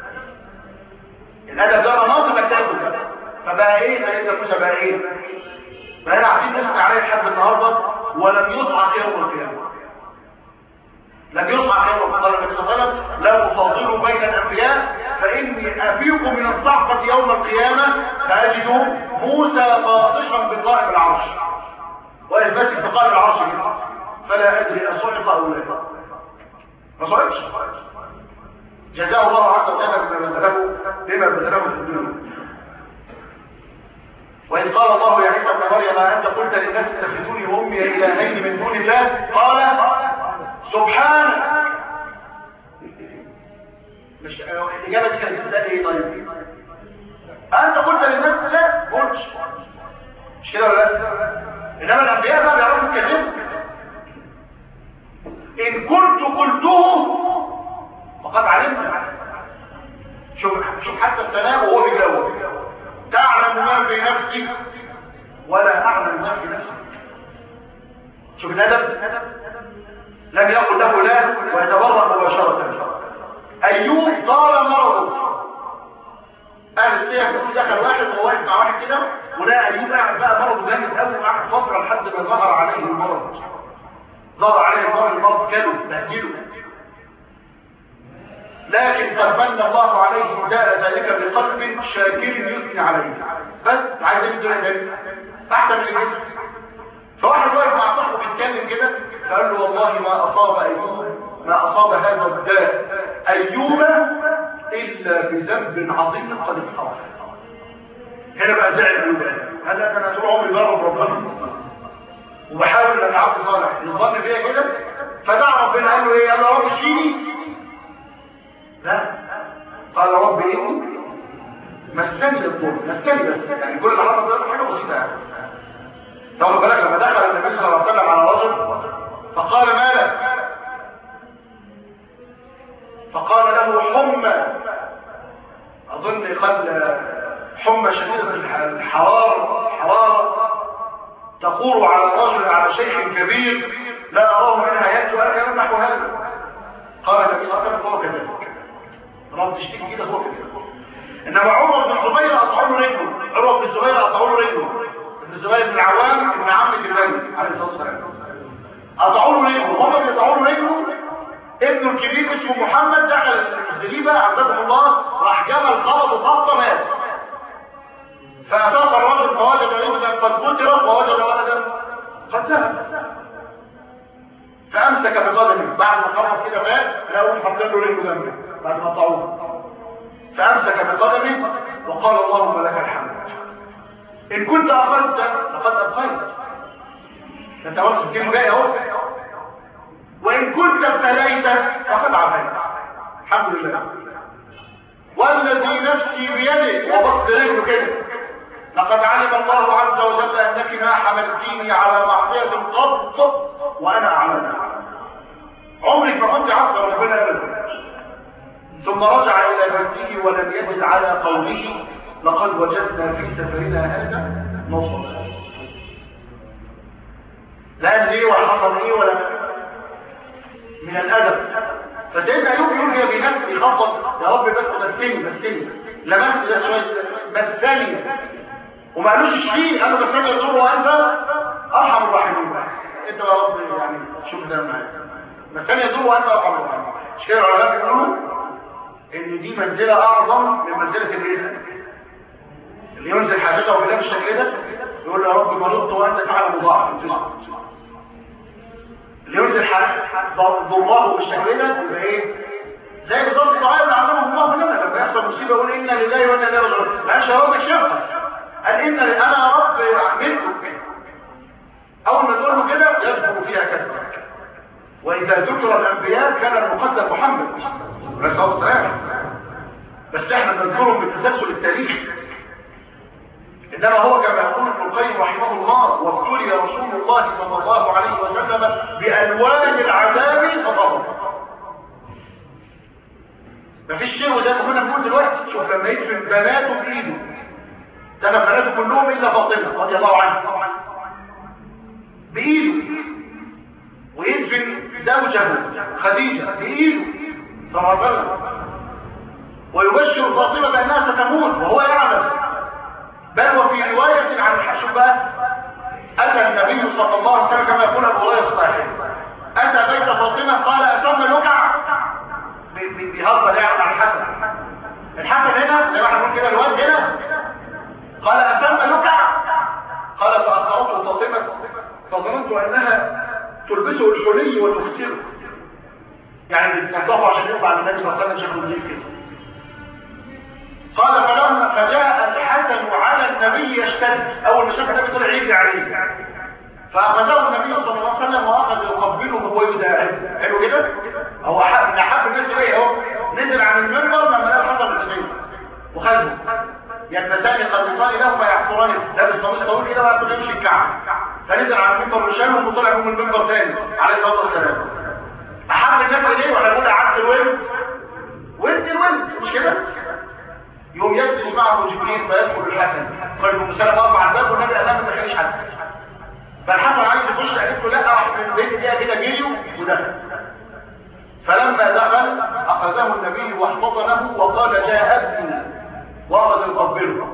A: الادب ده مناطق انك تاكل فبقى ايه سيدنا موسى بقى ايه بقى عارفين نسمع عليه لحد النهارده ولم يصعق يوم القيامه لم يصعق يوم القيامه قال النبي صلى الله عليه وسلم لا افاضل بين الانبياء فاني افيق من الصعقه يوم القيامه فاجد موسى باطشا بقائم العرش واذ ماسك بقائم العرش فلا ادري اصعق او لا ما صعقش جزاه الله عز وجل بما بذله بما بذله في الدنيا وإن قال الله يا عيسى ابن مريم أنت قلت للناس اتخذوني وأمي إلهين من دون الله قال سبحانك مش الإجابة دي كانت تسأل إيه طيب أنت قلت للناس لا قلتش مش كده ولا لا إنما الأنبياء بقى بيعرفوا يتكلموا إن كنت قلته فقد علمت شوف شوف حتى الثناء وهو بيجاوب تعلم ما في نفسك ولا اعلم ما في نفسك شوف الادب لم يقل له لا ويتبرأ مباشرة ايوب طال مرضه اهل السيف دخل واحد وهو واقف مع واحد كده ولقى ايوب قاعد بقى مرضه جامد قوي وقعد فتره لحد ما ظهر عليه المرض ظهر عليه المرض المرض كله بهدله لكن قد من الله عليه جاء ذلك بقلب شاكر يثني عليه بس عايز ايه الدنيا تاني احسن من كده فواحد واقف مع صاحبه بيتكلم كده فقال له والله ما اصاب ايوب ما اصاب هذا الداء ايوب الا بذنب عظيم قد اقترف هنا بقى زعل ايوب هذا كان طول عمري بقرب ربنا وبحاول ان عبد صالح يظن فيا كده فدعا ربنا قال له ايه قال له رب اشفيني لا قال رب اني مسني الضر مسني بس يعني كل اللي حصل ده حاجه بسيطه يعني طب بالك لما دخل النبي صلى الله عليه وسلم على رجل فقال ما لك فقال له حمى اظن قد حمى شديده الحراره حراره تقول على رجل على شيخ كبير لا اراه منها يأتي ولا كلام نحو هذا قال النبي صلى الله عليه وسلم هو كذلك رب تشتكي كده هو كذلك انما عمر بن الزبير قطعوا له رجله عمر بن الزبير قطعوا له رجله ابن الزبير بن العوام ابن عمة النبي عليه الصلاه والسلام قطعوا له رجله هم بيقطعوا له رجله ابنه الكبير اسمه محمد دخل الزريبه عبده الله راح جبل خبط وخبطه مات فأتاق الرجل فوجد ابنا قد قتل ووجد ولدا قد ذهب فأمسك بقدمه بعد ما خلص كده مات لقوا حاطين له رجله جنبه بعد ما قطعوه فأمسك بقدمه وقال اللهم لك الحمد إن كنت أخذت فقد أبقيت أنت واخد الكلمة جاية أهو وإن كنت ابتليت فقد عافيت الحمد لله والذي نفسي بيده وبص رجله كده لقد علم الله عز وجل أنك ما حملتيني على معصية قط وأنا أعلمها عمرك ما كنت عصر ربنا أبدا ثم رجع إلى بيته ولم يجد على قوله لقد وجدنا في سفرنا هذا نصر لا ليه ولا حصل ايه ولا من الادب فسيدنا ايوب يقول يا بنفسي يخبط يا رب بس مسني مسني لمست ده شويه مسني وما قالوش اشفيه قالوا مسني يضر وانت ارحم الراحمين انت يا رب يعني شوف ده معايا مسني يضر وانت ارحم الراحمين مش كده العلماء بيقولوا ان دي منزله اعظم من منزله الايه اللي ينزل حاجته وبيلاقي بالشكل ده يقول له يا رب مرضت وانت تعلم مضاعف اللي ينزل ضراه بالشكل ده يبقى ايه زي بالظبط الدعاء اللي علمه الله لنا لما يحصل مصيبه يقول انا لله وانا اليه راجعون معلش يا رب الشرطه قال ان انا يا رب احملكم اول ما تقول له كده يذكر فيها كذبك واذا ذكر الانبياء كان المقدم محمد عليه الصلاه والسلام بس احنا بنذكرهم بالتسلسل التاريخي انما هو كما يقول ابن القيم رحمه الله وابتلي رسول الله صلى الله عليه وسلم بالوان العذاب فطهر مفيش شيء وزي ما كنا بنقول دلوقتي شوف لما يدفن بناته بايده دفن بناته كلهم الا فاطمه رضي الله عنها بايده ويدفن زوجه خديجه بايده صلى الله عليه وسلم ويبشر فاطمه بانها ستموت وهو يعلم بل وفي رواية عن الحشبة أتى النبي صلى الله عليه وسلم كما يقول أبو هريرة الصحيح أتى بيت فاطمة قال أتم لكع بهذا يعني عن الحسن الحسن هنا زي ما احنا بنقول كده الواد هنا قال أتم لكع قال فأخرته فاطمة فظننت أنها تلبسه الحلي وتفتره يعني بتنظفه عشان يقع على النبي صلى الله عليه وسلم شكله نظيف كده قال فلما فجاء الحسن على النبي يشتد اول ما شاف النبي طلع يجري عليه فاخذه النبي صلى الله عليه وسلم واخذ يقبله وهو يداعبه حلو كده هو حب من احب الناس ايه اهو نزل عن المنبر لما لقى الحسن النبي وخذه يلبسان قميصان له فيحصران لابس قميص طويل كده ويقول يمشي الكعب فنزل على المنبر وشالهم وطلع من المنبر تاني عليه الصلاه والسلام احب الناس اليه واحنا بنقول عبد الولد ولد الولد مش كده يوم يجلس معه جبريل فيدخل الحسن قال له مسلم واقف على الباب والنبي قال ما تخليش حد فالحسن عايز يخش قالت له لا راح من البيت دي كده جريوا ودخل فلما دخل اخذه النبي واحتضنه وقال جاء ابني واخذ يقبله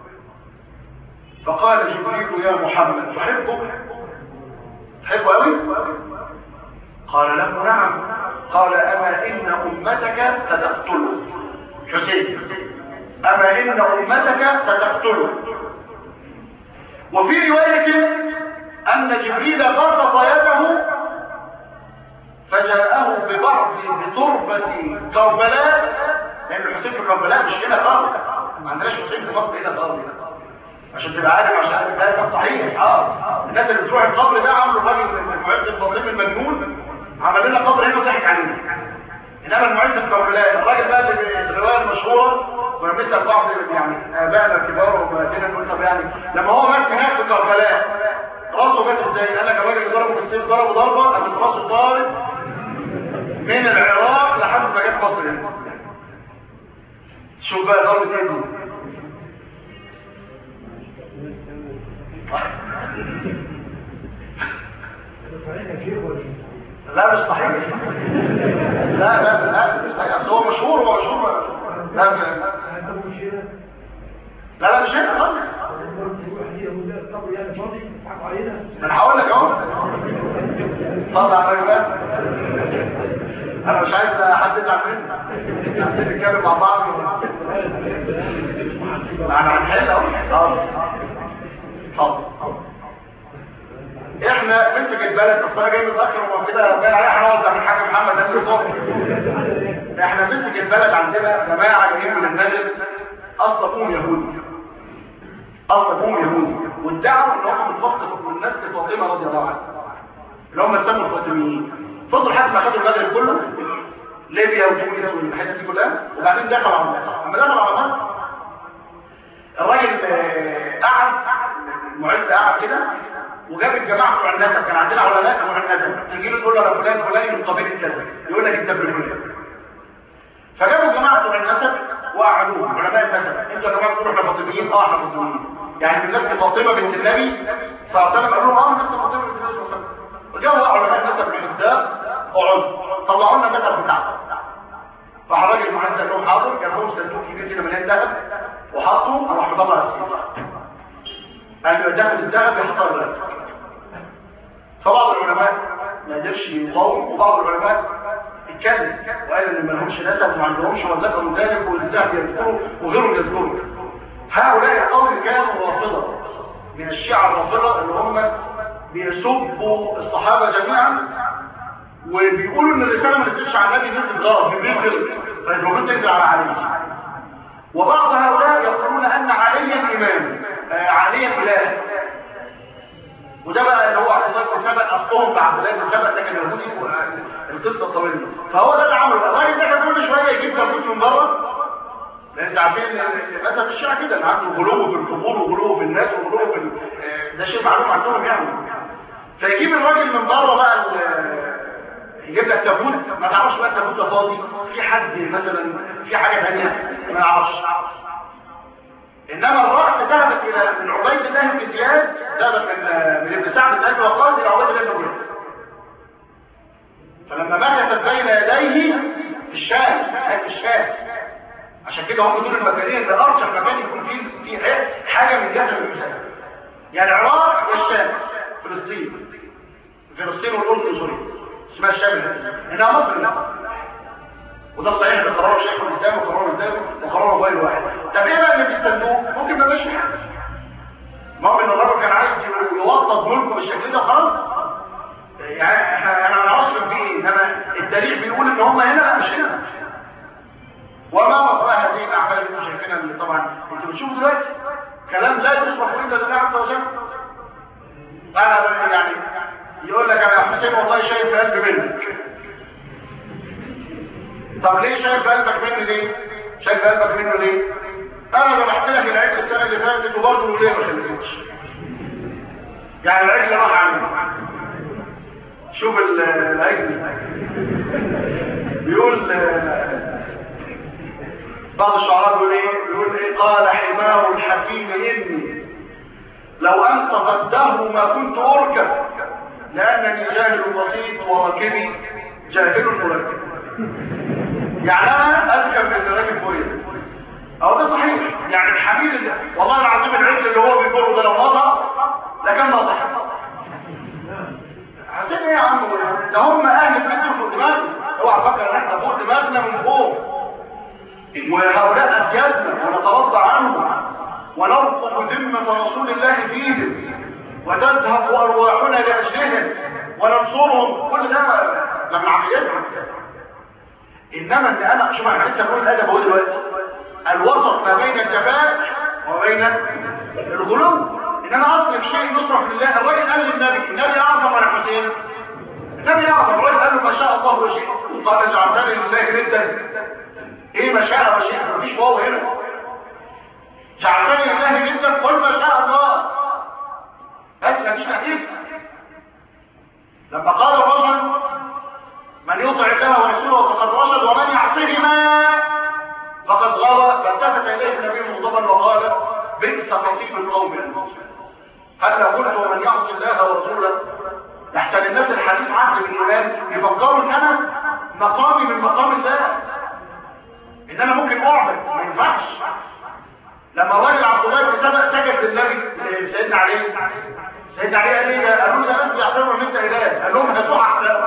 A: فقال جبريل يا محمد تحبه تحبه قوي قال له نعم قال اما ان امتك ستقتله حسين أما إن أمتك ستقتله وفي رواية أن جبريل بسط يده فجاءه ببعض بتربة كربلاء لأن الحسين في كربلاء مش هنا خالص ما عندناش حسين في مصر هنا خالص عشان تبقى عارف عشان ده كان صحيح اه الناس اللي بتروح القبر ده عملوا الراجل المعز الفاطمي المجنون عمل لنا قبر هنا وضحك علينا انما المعز الكربلاء الراجل بقى اللي الروايه المشهوره كنا بنسال بعض يعني ابائنا الكبار وامهاتنا نقول طب يعني لما هو مات هناك في كربلاء راسه مات ازاي؟ قال لك الراجل اللي ضربه بالسيف ضربه ضربه قامت راسه طارت من العراق لحد ما جت مصر هنا شوف بقى ضربه ايه دي لا مش صحيح لا لا لا مش صحيح هو مشهور هو مشهور لا لا لا مش هنا خالص انا هقول لك اهو طلع على بقى انا مش عايز حد يزعل مني عايزين نتكلم مع بعض انا هنحل اهو اتفضل احنا بنت البلد اصل انا جاي متاخر وما كده باين عليها هنقعد من الحاج محمد ده الصبح احنا بنت البلد عندنا جماعه جايين من النجد اصلهم يهودي اصلهم يهودي وادعوا ان هم متفقوا من نسل فاطمه رضي الله عنها اللي هم سموا الفاطميين فضلوا لحد ما خدوا المغرب كله ليبيا وتونس والحاجات دي كلها وبعدين دخلوا على مصر لما دخلوا على مصر الراجل قعد المعز قعد كده وجاب الجماعه بتوع النسب كان عندنا علماء بتوع النسب تيجي له تقول له انا فلان فلان من قبيله كذا يقول لك انت ابن فلان فجابوا الجماعه بتوع النسب وقعدوهم علماء النسب انتوا يا جماعه بتقولوا احنا فاطميين اه احنا فاطميين يعني من نفس فاطمه بنت النبي صلى الله عليه وسلم قالوا اه نفس فاطمه بنت النبي صلى الله عليه وسلم وجابوا علماء النسب من قدام اقعدوا طلعوا لنا النسب بتاعهم راح الراجل المعز قال لهم حاضر كان هو صندوق كبير كده مليان ذهب وحطه راح مطلع السيف قال له تاخد الذهب يحطها البلد فبعض العلماء ما قدرش يقاوم وبعض العلماء اتكلم وقال ان ما لهمش نسب وما عندهمش وذكروا ذلك والذهب يذكره وغيره يذكره هؤلاء القوم كانوا رافضه من الشيعة الرافضه اللي هم بيسبوا الصحابه جميعا وبيقولوا ان الرساله ما نزلتش على النبي نزل غلط من غير فالمفروض تنزل على علي وبعض هؤلاء يقولون ان عليا امام آه عليا اله وده بقى اللي هو عبد الله بن سبأ اصلهم بعبد الله بن سبأ ده كان يهودي القصه طويله فهو ده اللي عمله الراجل ده كان كل شويه يجيب تابوت من بره لان انت عارفين مثلا في الشيعه كده اللي عنده غلو في القبور وغلو في الناس وغلو في ده شيء معلوم عندهم يعني فيجيب الراجل من بره بقى يجيب لك تابوت ما تعرفش بقى التابوت ده فاضي في حد مثلا في حاجه ثانيه ما يعرفش انما الراس ذهبت الى من عبيد الله بن زياد ذهبت من من ابن سعد بن ابي وقاص الى عبيد الله بن زياد فلما مكثت بين يديه في الشام في الشام عشان كده هم دول المكانين اللي ارجح مكان يكون فيه في حاجه من جهه الانسان يعني العراق والشام فلسطين فلسطين والاردن سوريا اسمها الشام هنا مصر هنا وده صحيح ده قرار شيخ الاسلام وقرار الاسلام وقرار غير واحد طب ايه بقى اللي بيستنوه ممكن ما يبقاش حاجه ما هو ان الراجل كان عايز يوطد ملكه بالشكل ده خلاص يعني احنا انا ما نعرفش في ايه انما التاريخ بيقول ان هم هنا لا مش هنا وما مطلع هذه الاعمال اللي انتم شايفينها اللي طبعا انتوا بتشوفوا دلوقتي كلام لا يصبح الا لله عز وجل انا يعني يقول لك انا يا حسين والله شايف قلب منك طب ليه شايف قلبك مني ليه شايف قلبك منه ليه انا ذبحت لك العجل السنه اللي فاتت وبرضه الوليه ما خلفتش يعني العجل راح عني شوف العجل بيقول بعض الشعراء بيقول ايه بيقول ايه قال حماه الحكيم اني لو انت قده ما كنت اركب لانني جاهل بسيط وراكبي جاهل مركب يعني انا اذكر من الراجل كويس اهو ده صحيح يعني الحبيب اللي والله العظيم العجل اللي هو بيقوله ده لو نضع لكان نضع عشان ايه يا عم ده هم اهل الفكر فوق دماغنا اوعى تفكر ان احنا فوق دماغنا من فوق وهؤلاء اسيادنا ونترضى عنهم ونرقب ذمه رسول الله فيهم وتذهب ارواحنا لاجلهم وننصرهم كل ده لما عملياتهم انما ان انا شوف انا لسه بقول الادب اهو دلوقتي الوسط ما بين الجفاء وبين غلو ان انا اصرف شيء يصرف لله الراجل قال للنبي النبي اعظم ولا حسين النبي اعظم الراجل قال له ما شاء الله وشيء قال جعلتني لله ندا ايه ما شاء وشيء مفيش واو هنا جعلتني لله ندا قل ما شاء الله بس مفيش تحديث لما قال الرجل من يطع الله ورسوله فقد رشد ومن يعصهما فقد غوى فالتفت اليه النبي مغضبا وقال بئس خطيب القوم هل قلت ومن يعص الله ورسوله يحتل الناس الحديث عهد بالايمان يفكروا ان انا مقامي من مقام الله ان انا ممكن اعبد ما ينفعش لما الراجل عبد الله بن سبأ سجد للنبي سيدنا علي سيدنا علي قال لي قالوا له انت يعتبروا ان انت اله قال لهم هاتوها احلام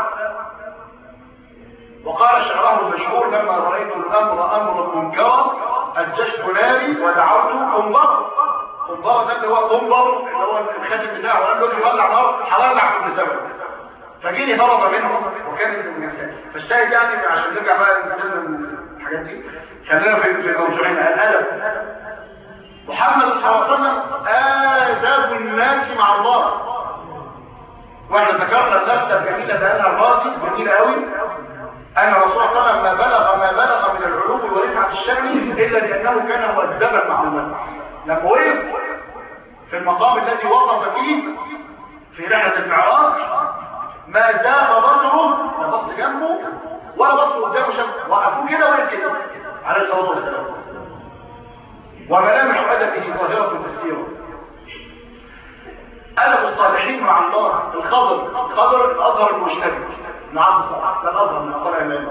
A: وقال شعره المشهور لما رأيت الأمر أمر منكرا أجشت ناري ودعوت قنبر قنبر ده اللي هو قنبر اللي هو الخاتم بتاعه وقال له يولع نار هولع كل سبب فجيني هرب منه وكان من الناس فالشاهد يعني عشان نرجع بقى من الحاجات دي خلينا في في موضوعين الأدب محمد صلى الله عليه وسلم آداب الناس مع الله واحنا ذكرنا اللفتة الجميلة ده انا الراضي جميلة قوي أن الرسول صلى الله عليه وسلم ما بلغ ما بلغ من العلوم ورفعة الشأن إلا لأنه كان مؤدبا مع الله لما وقف في المقام الذي وقف فيه في رحلة المعراج ما زاغ بصره لا بص جنبه ولا بص قدامه شمس وقفوه كده وين كده عليه الصلاة والسلام وملامح أدبه ظاهرة في السيرة أدب الصالحين مع الله الخضر الخضر الأظهر المجتمع نعم صح ده الأظهر من أقرأ إمام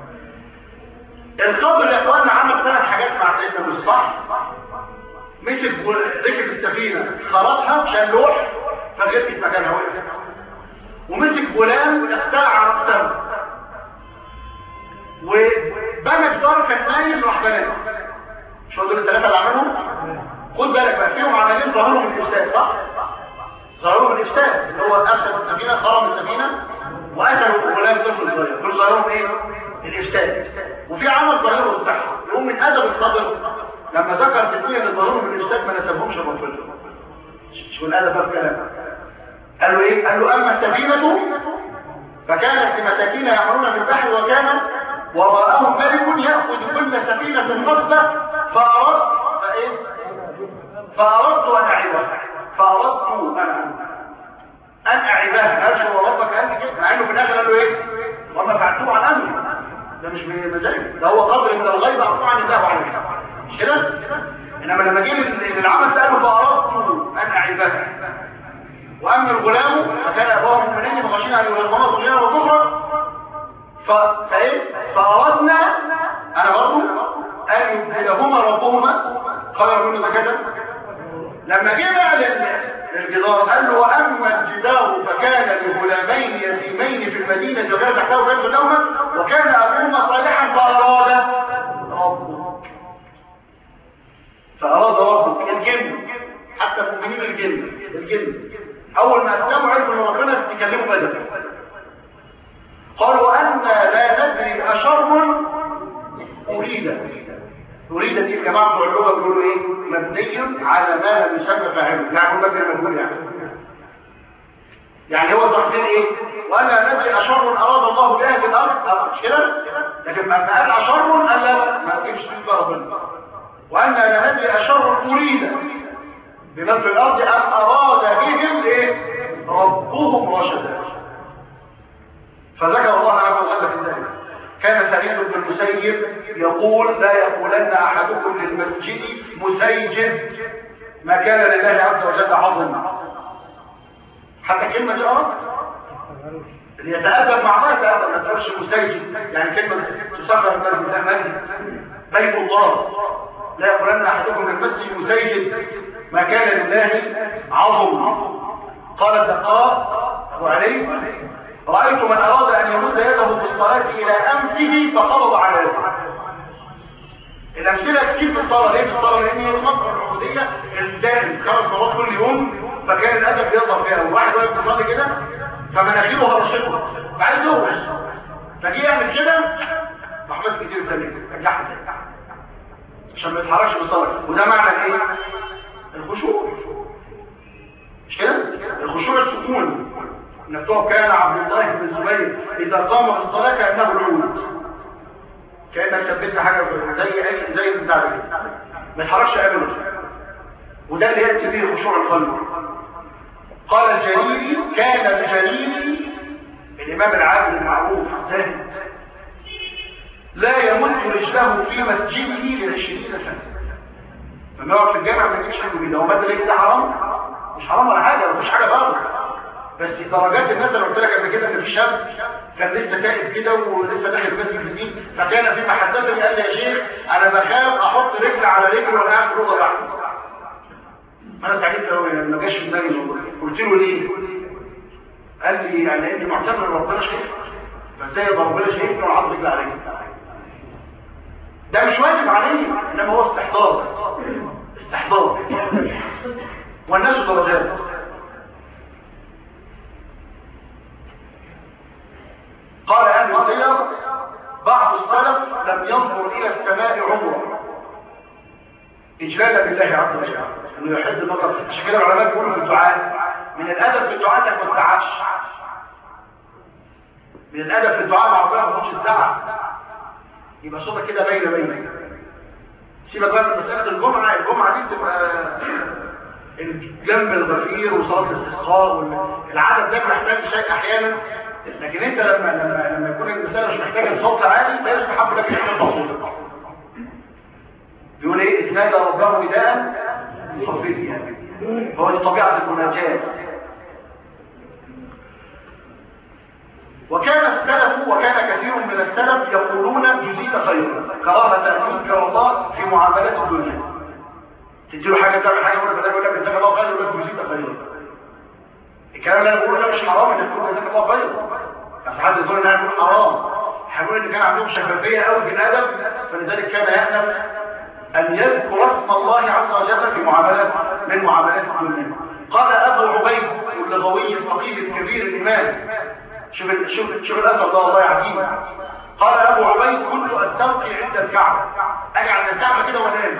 A: الخضر يا إخوانا عمل ثلاث حاجات مع سيدنا مصباح مسك ركب السفينة خرطها شال لوح فغرقت مكانها وقفت ومسك غلام اخترع رأسه وبنى جدار كان نايم راح بناه مش هو دول الثلاثة اللي عملهم؟ خد بالك بقى فيهم عملين ظهروا من الإفساد صح؟ ظهروا من الإفساد اللي هو أخذ السفينة خرم السفينة وقتلوا غلام طفل صغير دول ظهرهم ايه؟ الإفساد وفي عمل ظاهره الصحة يقوم من أدب الصدر لما ذكر تدوية ان ظهرهم من الإفساد ما نسبهمش الرسول شو الأدب بقى الكلام قال له ايه؟ قال له أما السفينة فكانت لمساكين يعملون في البحر وكان وراءهم ملك يأخذ كل سفينة غصبة فأردت فإيه؟ فأردت أن أعيبها فأردت أن أن أعيبها أرجو وربك أنت كده مع إنه في الآخر قال له إيه؟ وما فعلتوه عن أمري ده مش بمزاجي ده هو قدر من الغيب أعطوا عن الله عليه مش كده؟ إنما لما جه للعمل سأله فأردت أن أعيبها وأما الغلام فكان أبوه مؤمنين فخشين أن يغلقهما طغيانا وكفرا فايه فأردنا أنا برضو أن يبدلهما ربهما خير من زكاة لما جه بقى للجدار قال له وأما الجدار فكان لغلامين يتيمين في المدينة وكان تحته بيت لهما وكان أبوهما صالحا فأراد ربك فأراد ربك الجن حتى المؤمنين الجن الجن أول ما أسلموا عرفوا أن ربنا تكلموا بدل قالوا أن لا ندري أشر أريد أريد دي الجماعة بتوع اللغة بيقولوا إيه مبني على ما لم يسمى فاعله يعني هو مبني مجهول يعني يعني هو تحديد إيه وأن لا ندري أشر أراد الله بأهل الأرض مش كده لكن ما قال أشر قال لا ما تجيبش تجيب ربنا وأن لا ندري أشر أريد بمن في الأرض أم أراد بهم إيه ربهم رشدا فذكر الله عز وجل في ذلك كان سعيد بن المسيب يقول لا يقولن احدكم للمسجد مسيجد ما كان لله عز وجل عظم حتى كلمة جارة اللي يتأدب مع الله يتأدب ما تقولش مسيجد يعني كلمة تسخر المسجد بيت الله لا يقولن احدكم للمسجد مسيجد ما كان لله عظم قال الدقاء ابو علي رأيت من أراد أن يمد يده في الصلاة إلى أمسه فقبض على يده الأمثلة كتير في الصلاة ليه في الصلاة لأن هي المصر العبودية الدائم خمس صلوات كل يوم فكان الأدب يظهر فيها واحد واقف في الصلاة كده فمناخيره هرشته بعد يوم فجي يعمل كده محمد كتير ثانية رجعها تاني عشان ما يتحركش بالصلاة وده معنى ايه؟ الخشوع مكتوب كان عبد الله بن الزبير اذا قام بالصلاه كانه العود كانك ثبتت حاجه زي اي زي البتاع ده ما يتحركش ابدا وده اللي ياتي به خشوع القلب قال الجليلي كان الجليلي الامام العادل المعروف زاهد لا يمد رجله في مسجده لعشرين سنه لما يقعد في الجامع ما يجيش عنده كده هو مد رجله ده حرام مش حرام ولا حاجه مفيش حاجه غلط بس درجات الناس اللي قلت لك قبل كده ان في شاب كان لسه تائب كده ولسه داخل بس الجديد فكان في محدثه قال لي يا شيخ انا بخاف احط رجل على رجل وانا قاعد في الاوضه لوحدي انا سعيد قوي ما جاش في دماغي قلت له ليه قال لي يعني اني معتبر ان ربنا شايف فازاي يبقى ربنا شايفني وانا حاطط رجل على رجل ده مش واجب عليه انما هو استحضار استحضار والناس درجات قال أهل السير بعض السلف لم ينظر إلى السماء عمره إجلالا بالله عز وجل إنه يحب النظر عشان كده العلماء بيقولوا في الدعاء من الأدب في الدعاء إنك ما تزعلش من الأدب في الدعاء مع ربنا ما تقولش تزعل يبقى صوتك كده باينه باينه سيبك بقى من مسألة الجمعة الجمعة دي بتبقى الجنب الغفير وصلاة الاستسقاء والعدد ده محتاج شيء أحيانا لكن انت لما لما لما يكون المسألة مش محتاجة صوت عالي لا يستحب لك ان صوتك بيقول ايه اتنادى ربه نداء خفيا هو دي طبيعة المناجاة وكان السلف وكان كثير من السلف يقولون يزيد خيرا كراهة أن يذكر الله في معاملات الدنيا تديله حاجة تعمل حاجة ولا بدل يقول لك جزاك الله خير ولا يزيد خيرا الكلام اللي انا بقوله ده مش حرام ان تقول جزاك الله خير بس حد يقول انها يكون حرام هنقول ان كان عندهم شفافية قوي في الادب فلذلك كان يألم ان يذكر اسم الله عز وجل في معاملات من معاملات الدنيا قال ابو عبيد اللغوي الفقيه الكبير الامام شوف شوف شوف الاثر ده والله عجيب قال ابو عبيد كنت استلقي عند الكعبه اجي عند الكعبه كده وانام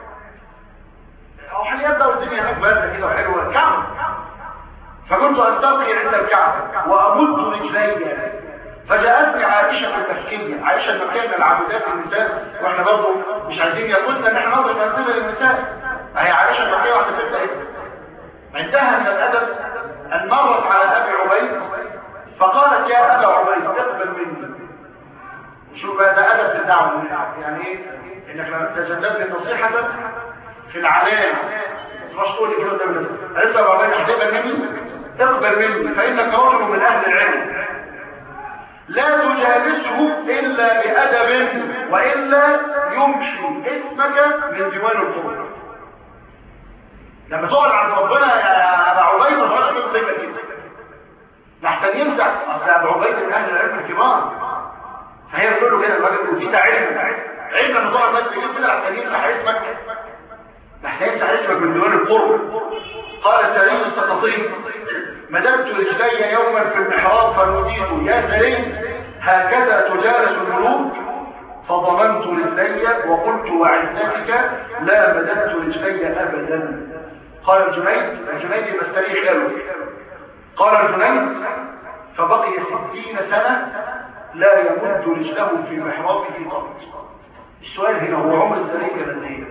A: او حاليا ده والدنيا هناك بارده كده وحلوه الكعبه فكنت استلقي عند الكعبه وامد رجلي فجاءتني عائشه المكيه عائشه المكيه من العابدات النساء واحنا برضه مش عايزين يقولنا ان احنا نضرب امثله للنساء هي عائشه المكيه واحده ست اهي عندها من الادب ان مرت على ابي عبيد فقالت يا ابا عبيد اقبل مني شوف بقى ده ادب الدعوه يعني ايه انك لما تتجنب النصيحه في العلانيه مش تقول لي كده قدام الناس قالت له يا ابو عبيد هتقبل مني اقبل مني فانك رجل من اهل العلم لا تجالسه الا بادب والا يمشي اسمك من ديوان القرى لما تقعد عند ربنا يا ابا عبيد ما تقعدش تقول كده لحتى يمسح اصل ابو عبيد من اهل العلم الكبار فهي بتقول له كده الراجل وفي علم علم لما تقعد بس تجيب كده لحتى يمسح اسمك لحتى يمسح اسمك من ديوان القرى قال سليم السقطي مددت رجلي يوما في المحراب فنوديت يا سليم هكذا تجالس الملوك فضممت رجلي وقلت وعزتك لا مددت رجلي ابدا قال الجنيد الجنيد مستريح له قال الجنيد فبقي ستين سنة لا يمد رجله في محرابه قط السؤال هنا هو عمر الزريق قد ايه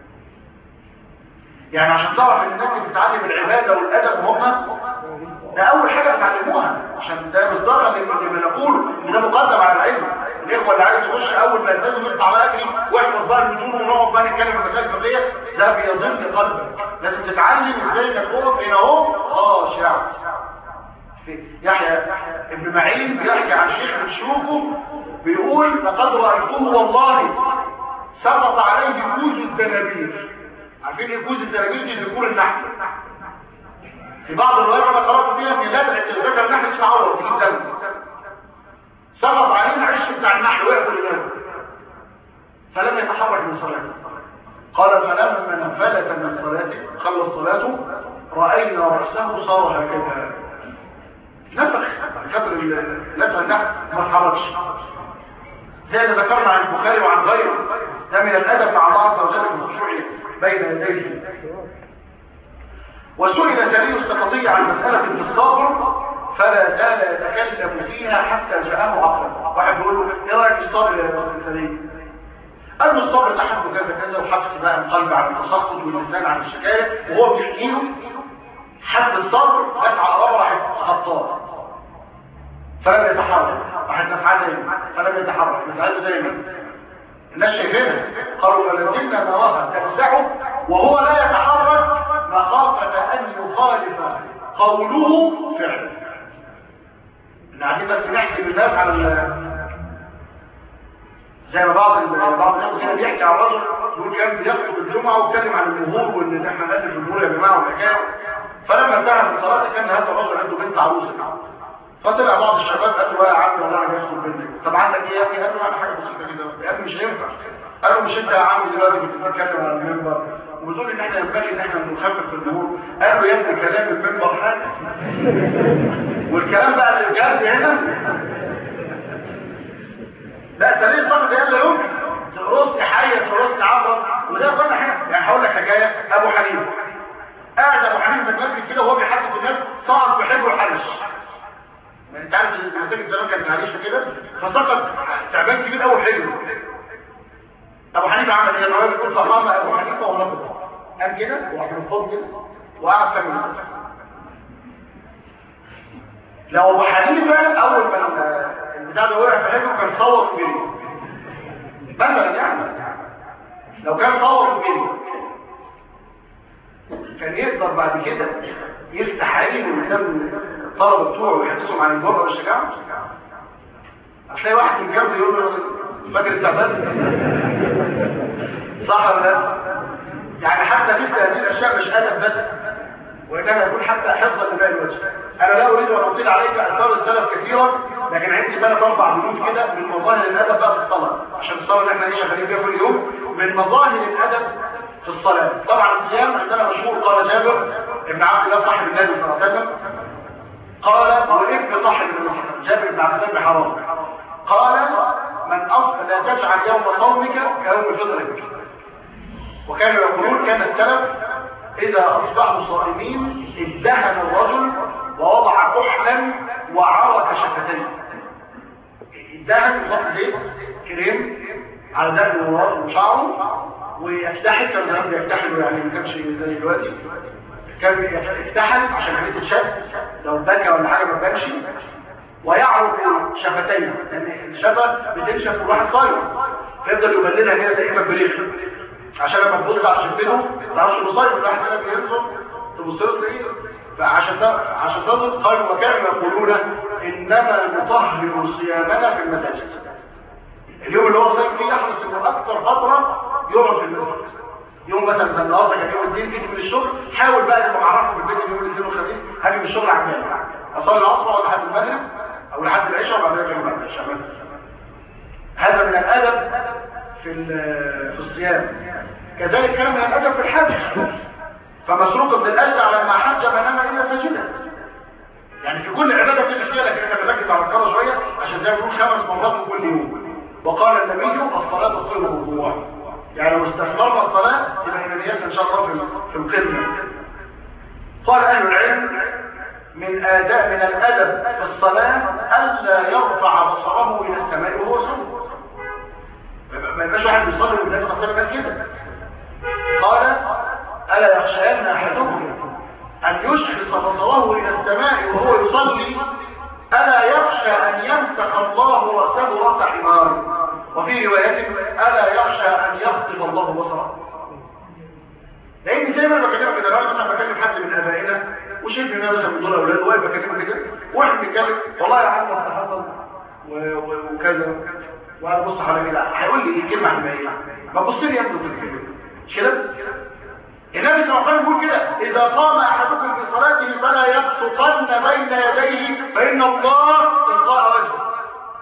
A: يعني عشان تعرف ان الناس بتتعلم العباده والادب هم ده اول حاجه بتعلموها عشان ده مصداقا لما نقول ان ده مقدم على العلم الاخوه اللي عايز يخش اول ما يلتزم يطلع على اجري واحفظ بقى المتون ونقعد بقى نتكلم في المسائل الفقهيه ده بيضل قلبك لازم تتعلم ازاي انك تقف هنا اهو اه شعب يحيى ابن معين بيحكي عن شيخ بتشوفه بيقول لقد رايته والله سقط عليه كوز الزنابير عارفين ايه كوز الزنابير دي بيقول النحل في بعض الروايات انا قرات فيها ان لدغه الذكر النحل دي عوره في الدم سقط عليه العش بتاع النحل وقع في الدم فلم يتحرك من صلاته قال فلما انفلت من صلاته خلص صلاته راينا راسه صار هكذا نفخ كتر نفخ النحل ما اتحركش زي ما ذكرنا عن البخاري وعن غيره ده من الادب مع الله عز وجل في الخشوع بين يديه وسئل سليم السقطي عن مسألة في الصبر فلا زال يتكلم فيها حتى جاءه عقل واحد بيقول له ايه رايك في الصبر يا استاذ قال له الصبر تحب كذا كذا وحبس بقى القلب عن التسخط واللسان عن الشكايه وهو بيحكي له حب الصبر دفع قرار راح خطاه فلم يتحرك راح نفعل دايما فلم يتحرك نفعله دايما الناس شايفينها قالوا فلزمنا نراها تفزعه وهو لا يتحرك مخافه ان يخالف قوله فعله قاعدين بس نحكي الناس على زي ما بعض بعض الناس هنا بيحكي عن رجل يقول كان بيخطب الجمعه واتكلم عن الجمهور وان احنا نقلل الجمهور يا جماعه والحكايه فلما انتهى من الصلاه كان هذا الرجل عنده بنت عروسه فطلع بعض الشباب قال له يا عم والله انا هيدخل بنتك طب عندك ايه يا ابني قال له انا حاجه بسيطه كده يا ابني مش هينفع قال له مش انت يا عم دلوقتي كنت بتتكلم على المنبر وبتقول ان احنا ينبغي ان احنا نخفف الجمهور قال له يا ابني كلام المنبر حاجه والكلام بقى اللي بجد هنا لا سليم الصبر ده لا يمكن تقرص حية تقرص عبر وده كل حاجة يعني هقول لك حكاية ابو حنيفة قاعد ابو حنيفة متمسك كده وهو بيحدث الناس صعد بحبه الحرش ما انت عارف المساجد زمان كانت معلش كده فسقط تعبان كبير قوي حلو ابو حنيفة عمل ايه الراجل بيقول فقام ابو حنيفة ونقض قام كده وراح منفض كده وقعد سامي لو ابو حنيفة اول ما البتاع ده وقع في حجره كان صور كبير مثلا يعني لو كان صور كبير كان يقدر بعد كده يفتح عينه قدام الطلبه بتوعه ويحدثهم عن الجرأة والشجاعة هتلاقي واحد من جنبه يقول له فاكر التعبان صح ولا لا؟ يعني حتى مثل هذه الاشياء مش ادب بس وانما يكون حتى حفظا لباقي الوجه انا لا اريد ان اطيل عليك اثار السلف كثيرا لكن عندي ثلاث اربع بنود كده من مظاهر الادب بقى في الصلاه عشان الصلاه اللي احنا ايه شغالين فيها كل يوم من مظاهر الادب في الصلاه طبعا الصيام عندنا مشهور قال جابر ابن عبد الله صاحب النبي صلى الله عليه وسلم قال وابن صاحب النبي جابر بن عبد الله بن حرام قال من اصل لا تجعل يوم صومك كيوم فطرك وكانوا يقولون كان السلف إذا أصبحوا صائمين ادهن الرجل ووضع كحلا وعرك شفتيه ادهن وضع زيت كريم على دقن وشعره ويفتحل كان زمان بيفتحلوا يعني ما كانش زي دلوقتي كان يفتحل عشان عمليه الشد لو بكى ولا حاجه ما بانش ويعرف شفتيه لان الشفه بتنشف في الواحد صايم فيفضل يبللها كده دائما بريخ عشان لما تبص على شفتهم ما تعرفش المصايب الواحد كده بينزل تبص له تلاقيه فعشان ده عشان ده قالوا وكانوا يقولون انما نطهر صيامنا في المساجد اليوم اللي هو صايم فيه يحرص انه اكثر فتره يقعد في المسجد يوم مثلا زي النهارده كان يوم الاثنين جيت من الشغل حاول بقى تبقى معرفه في البيت يوم الاثنين والخميس هاجي من الشغل عمال اصلي العصر ولا لحد المغرب او لحد العشاء وبعدين اجي بعد العشاء هذا من الادب في في الصيام كذلك كان من الادب في الحج فمسروق بن الازع لما حج ما نام الا ساجدا يعني في كل عباده في فيها لكن انا بركز على القرى شويه عشان زي ما بنقول خمس مرات كل يوم وقال النبي الصلاه تصل موضوع يعني لو استثمرنا الصلاه يبقى احنا نيتنا ان شاء الله في في القمه قال اهل العلم من اداء من الادب في الصلاه الا يرفع بصره الى السماء وهو صلى ما يبقاش واحد بيصلي والناس تصلي كده قال الا يخشين احدكم ان يشخص بصره الى السماء وهو يصلي الا يخشى ان يمسح الله راسه راس حمار وفي روايه الا يخشى ان يخطب الله بصره لان زي ما انا بكلمك كده لو انا بكلم حد من ابائنا وشايف ان انا مثلا من دول اولاد واقف بكلمه كده واحد بيتكلم والله يا عم اصل حصل وكذا وانا بص على كده هيقول لي ايه كلمه عن ايه ما تبص لي يا ابني كده مش كده النبي صلى الله عليه وسلم يقول كده اذا قام احدكم في صلاته فلا يبسطن بين يديه فان الله تلقاء وجهه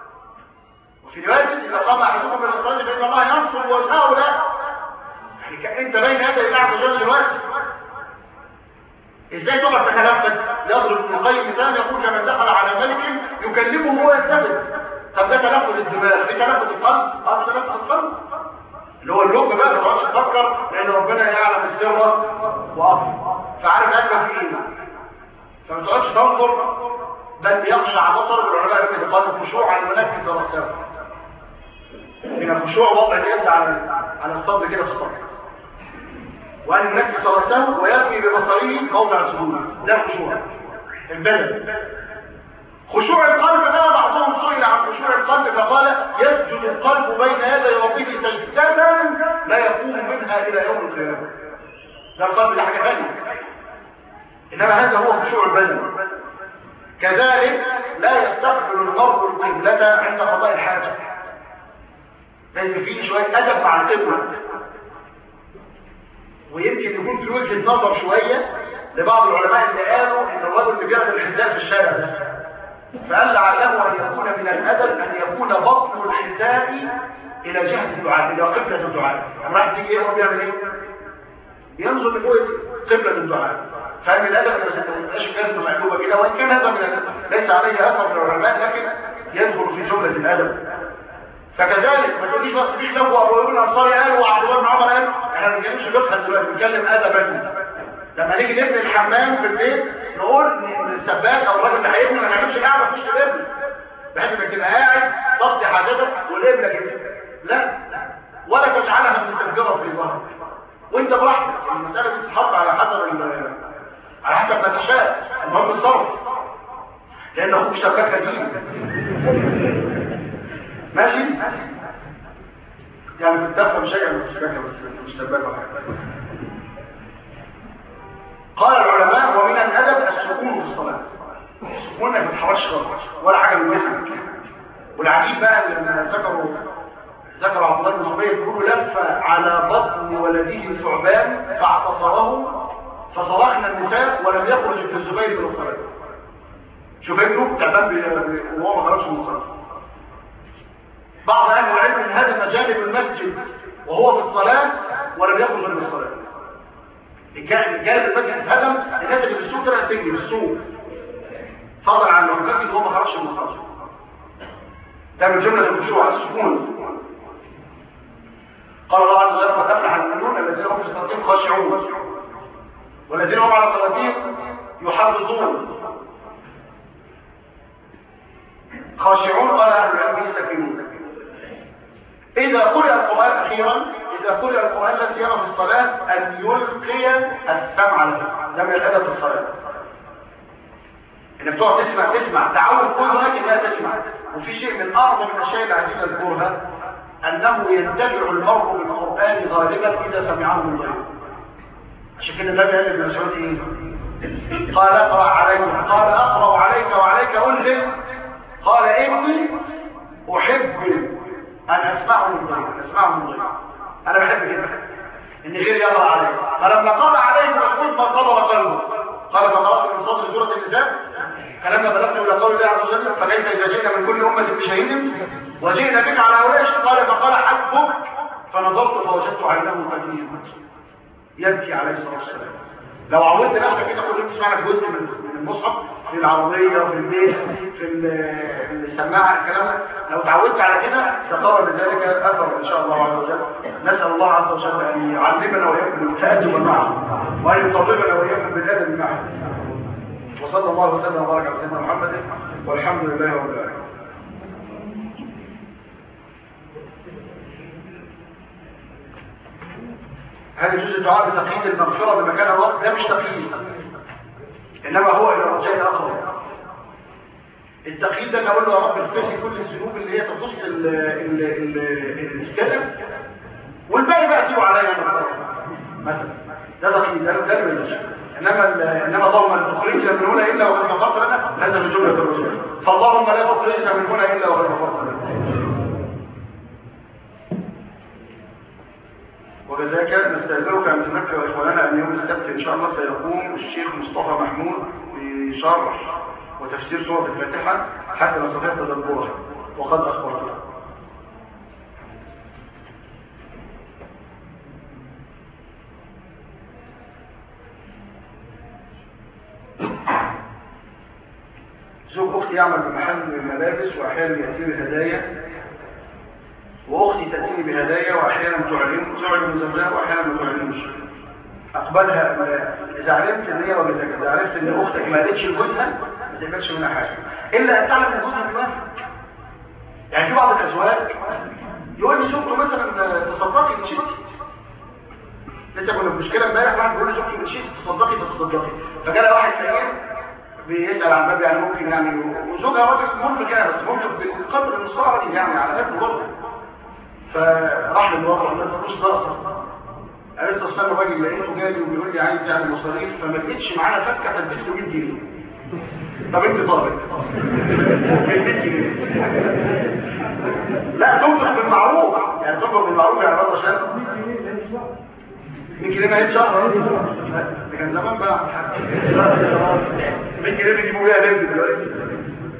A: وفي روايه اذا قام احدكم في صلاته فان الله ينصر وجهه له يعني انت بين يدي الله عز وجل دلوقتي ازاي تقعد تتنفس يضرب ابن القيم مثال يقول كمن دخل على ملك يكلمه وهو يستبد طب ده تنفس الدماغ في تنفس القلب اه تنفس القلب اللي هو اللب بقى ما تقعدش تفكر لان ربنا يعلم السر واخفى فعارف قلبك في ايه فما تقعدش تنظر بل يخشع بصر العلماء يقول قال الخشوع على المنكب ورساله من الخشوع وضع اليد على على الصدر كده في الصدر وأن ينكس رأسه ويبني ببصره موضع السجود ده الخشوع البدن خشوع القلب بقى بعضهم سئل عن خشوع القلب فقال يسجد القلب بين يدي ربه سجدة لا يقوم منها إلى يوم القيامة ده القلب ده حاجة ثانية إنما هذا هو خشوع البدن كذلك لا يستقبل المرء القبلة عند قضاء الحاجة لأن فيه شوية أدب مع القبلة ويمكن يكون في وجهة نظر شوية لبعض العلماء اللي قالوا ان الرجل اللي بياخد الحذاء في الشارع ده فقال لعله ان يكون من الادب ان يكون بطن الحذاء الى جهة الدعاء الى قبلة الدعاء لما راح تيجي ايه هو بيعمل ايه؟ ينظر لفوق قبلة الدعاء فمن الادب ان ما تبقاش كلمة مقلوبة كده وان كان هذا من الادب ليس عليه اثر من العلماء لكن يدخل في جملة الادب فكذلك ما تقوليش بس مش لو ابو ابن الانصاري قال وعبد الله بن عمر قال احنا ما بنتكلمش فقه دلوقتي بنتكلم ادبا لما نيجي نبني الحمام في البيت نقول ان السباك او الراجل اللي هيبني ما نعملش قاعده في وسط الابن بحيث انك تبقى قاعد تقضي حاجتك والابن كده لا ولا تجعلها من تفجيرها في ظهرك وانت براحتك المساله دي تتحط على حسب على حسب ما تشاء المهم الصرف لان اخوك سباك قديم ماشي يعني بتدفع شيئا من السباكة بس مش سباكة قال العلماء ومن الأدب السكون في الصلاة السكون ما بتتحركش خالص ولا حاجة من وسط والعجيب بقى لما ذكروا ذكر عبد الله بن زبير يقول لف على بطن ولده ثعبان فاعتصره فصرخنا النساء ولم يخرج ابن الزبير من الصلاة شوف ابنه تعبان وهو ما خرجش من الصلاة بعض اهل العلم ان هدم جانب المسجد وهو في الصلاة ولم يخرج من الصلاة جانب المسجد هدم الناس اللي في السوق طلعت تجري في السوق فضل عن المسجد وهو ما خرجش من الصلاة ده من جملة الخشوع السكون قال الله عز وجل قد افلح المؤمنون الذين هم في صلاتهم خاشعون والذين هم على صلاتهم يحافظون خاشعون قال اهل العلم يستكبرون إذا قرأ القرآن أخيرا إذا قرأ القرآن الذي يرى في الصلاة أن يلقي السمع له ده من الأدب في الصلاة إنك تقعد تسمع تسمع تعود أذنك إنها تسمع وفي شيء من أعظم الأشياء اللي عايزين نذكرها أنه ينتبع المرء بالقرآن غالبا إذا سمعه من غيره عشان كده النبي قال ابن مسعود إيه؟ قال اقرأ عليك قال أقرأ عليك وعليك أنزل قال إني أحب أن أسمعه من غيره أسمعه من غيره أنا بحب كده إن غير يقرأ عليه فلما قال عليه الرسول فانتظر قلبه قال فقرأت من صدر سورة النساء فلما بلغت إلى قول الله عز وجل فكيف إذا جئنا من كل أمة بشهيد وجئنا بك على هؤلاء قال فقال حسبك فنظرت فوجدت عينه قد يبكي عليه الصلاة والسلام لو عودت نفسك كده كل يوم تسمع لك جزء من المصحف في العربية وفي البيت في السماعة الكلام ده لو تعودت على كده تقرر بذلك أثر إن شاء الله عز وجل نسأل الله عز وجل أن يعلمنا ويكون التأدب معه وأن يطلبنا ويكون بالأدب معه وصلى الله وسلم وبارك على سيدنا محمد والحمد لله رب العالمين هذا جزء الدعاء بتقييد المغفرة بمكان الوقت ده مش تقييد إنما هو إلى الرجاء الأقرب التقييد ده نقول له يا رب اغفر لي كل الذنوب اللي هي تخص الكلام والباقي بقى تيجوا عليا مثلا ده تقييد ده ده مش انما انما اللهم لا تخرجنا من هنا الا وقد غفرت لنا هذا من جمله الرسول فاللهم لا تخرجنا من هنا الا وقد غفرت لنا وكذلك نستأذنك أن تذكر إخواننا أن يوم السبت إن شاء الله سيقوم الشيخ مصطفى محمود بشرح وتفسير سورة الفاتحة حتى نستطيع تدبرها وقد أخبرنا زوج أختي يعمل بمحل من الملابس وأحيانا يأتي هدايا واختي تاتيني بهدايا واحيانا تعلم تعلم زوجها واحيانا ما تعلمش اقبلها اذا علمت ان هي وجدتك اذا عرفت ان اختك ما قالتش لجوزها ما تقبلش منها حاجه الا ان تعلم ان جوزها بيوافق يعني في بعض الازواج يقول لي شفته مثلا تصدقي بشيء لسه كنا في مشكله امبارح واحد بيقول لي شفته بشيء تصدقي تصدقي فجاء واحد سيد بيسال عن باب يعني ممكن يعني وزوجها راجل ممكن كده بس ممكن بقدر المستوى يعني على قد برضه فراح للواقع قال له مش ضغط قالت له استنى باجي لقيته جالي وبيقول لي عايز يعني مصاريف فما لقيتش معانا فكه فلبسته 100 جنيه طب انت طالب 100 جنيه لا تنفق بالمعروف يعني تنفق بالمعروف يعني برضه عشان 100 جنيه ما هي شهر ده كان زمان بقى 100 جنيه بيجيبوا بيها لب دلوقتي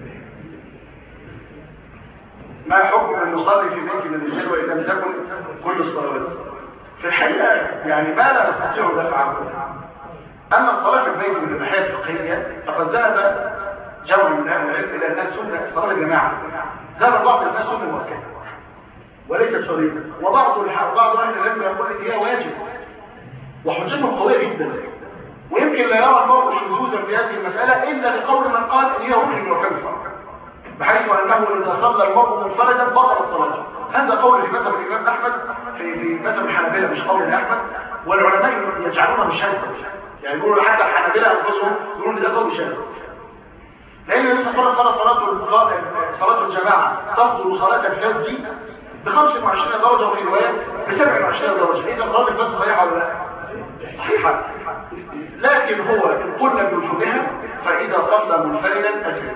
A: ما حكم ان نصلي في بيت من الرجال وان لم تكن كل الصلوات في الحقيقه يعني ما لا نستطيع دفعه اما الصلاه في البيت من الناحيه الفقهيه فقد ذهب جمع من اهل العلم الى انها سنه صلاه الجماعه ذهب بعض الناس سنه مؤكده وليست شريطه وبعض بعض اهل العلم يقول ان هي واجب وحجتهم قويه جدا ويمكن لا يرى المرء شذوذا في هذه المساله الا لقول من قال ان هي ركن وكفر بحيث انه اذا صلى المرء منفردا بطل الصلاه هذا قول في مذهب الامام احمد في في مذهب الحنابلة مش قول احمد والعلماء يجعلونه شاذا يعني يقولوا حتى الحنابلة انفسهم يقولون ده قول شاذ لان النبي صلى الله عليه وسلم صلاه صلاه الجماعه تفضل صلاه الفجر ب 25 درجه وفي روايه ب 27 درجه اذا صلاه الفجر صحيحه ولا لا؟ صحيحه لكن هو ان قلنا بوجوبها فاذا صلى منفردا اجل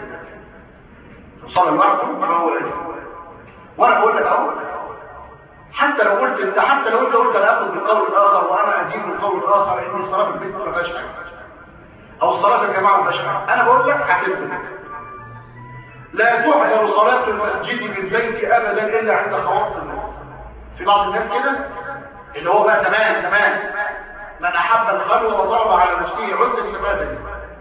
A: صلى معكم فهو اجل وانا بقول لك اهو حتى لو قلت انت حتى لو انت قلت انا اخذ بالقول الاخر وانا اجيب بالقول الاخر ان الصلاه في البيت ما فيهاش حاجه او الصلاه في الجماعه ما فيهاش حاجه انا بقول لك هتثبت لا تحذر صلاه المسجد من البيت ابدا الا عند خواص الناس في بعض الناس كده اللي هو بقى تمام تمام من احب الخلوه وضرب على نفسه عده استفاده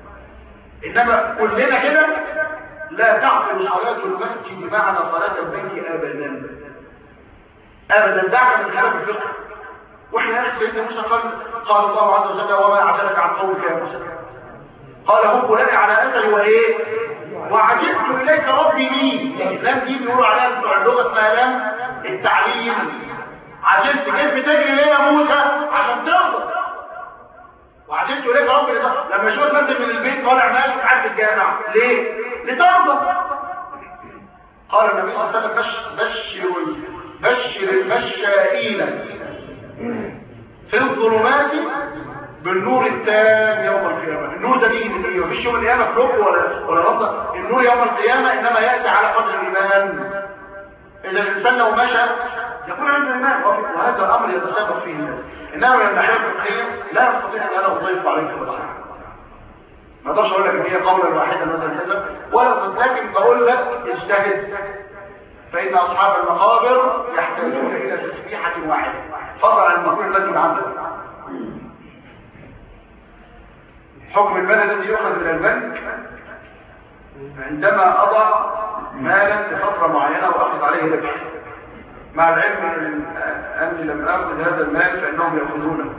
A: انما كلنا كده لا تعقل صلاه المسجد بمعنى صلاه البيت ابدا ابدا دعك من خلاف الفقه واحنا يا اخي سيدنا موسى قال قال الله عز وجل وما عجلك عن قولك يا موسى قال هم لك على اثري وايه وعجبت اليك ربي لي لم دي بيقولوا عليها بتوع اللغه اسمها لام التعليم عجبت كيف بتجري ليه يا موسى عشان ترضى وعجبت اليك ربي لده. لما شوف نزل من البيت طالع مالك عند الجامع ليه لترضى قال النبي صلى الله عليه وسلم بشر بشر المشائين في الظلمات بالنور التام يوم القيامة النور ده بيجي من ايه مفيش يوم القيامة فلوق ولا ولا رضا النور يوم القيامة انما يأتي على قدر الايمان اذا الانسان لو مشى يكون عنده ايمان وهذا الامر يتسبب فيه الناس انما من الناحية الفقهية لا استطيع ان انا اضيف عليك الضحك ما اقدرش اقول لك ان هي قولا واحدا مثلا كذا ولا لكن بقول لك اجتهد فإن أصحاب المقابر يحتاجون إلى تسبيحة واحدة فضلا عن المقبول الذي عندك حكم المال الذي يؤخذ من البنك عندما أضع مالا لفترة معينة وأخذ عليه ربح مع العلم أني لم أخذ هذا المال فإنهم يأخذونه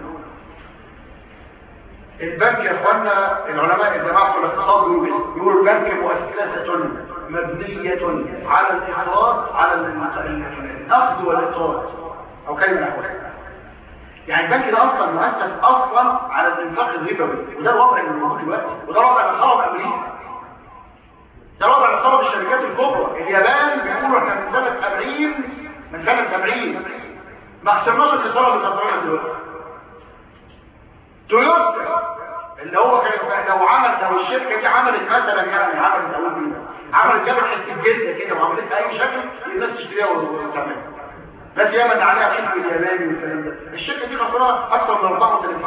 A: البنك يا اخوانا العلماء الجماعة في الاقتصاد يقولوا البنك مؤسسة مبنية على الإقراض على الأخذ والإقراض أو كلمة نحوها يعني البنك ده أصلا مؤسس أصلا على الإنفاق الربوي وده الوضع اللي موجود دلوقتي وده الوضع اللي خرب أمريكا ده الوضع اللي خرب الشركات الكبرى اليابان بيقولوا احنا من سنة 70 من سنة 70 ما حسبناش الخسارة اللي خسرناها دلوقتي تويوتا اللي هو كان لو عمل لو الشركه دي عملت مثلا يعني عملت اقول مين عملت جابت حته جلده كده وعملتها اي شكل الناس تشتريها وتعملها ناس ياما عليها الحزب الياباني والكلام ده الشركه دي خسرانه اكثر من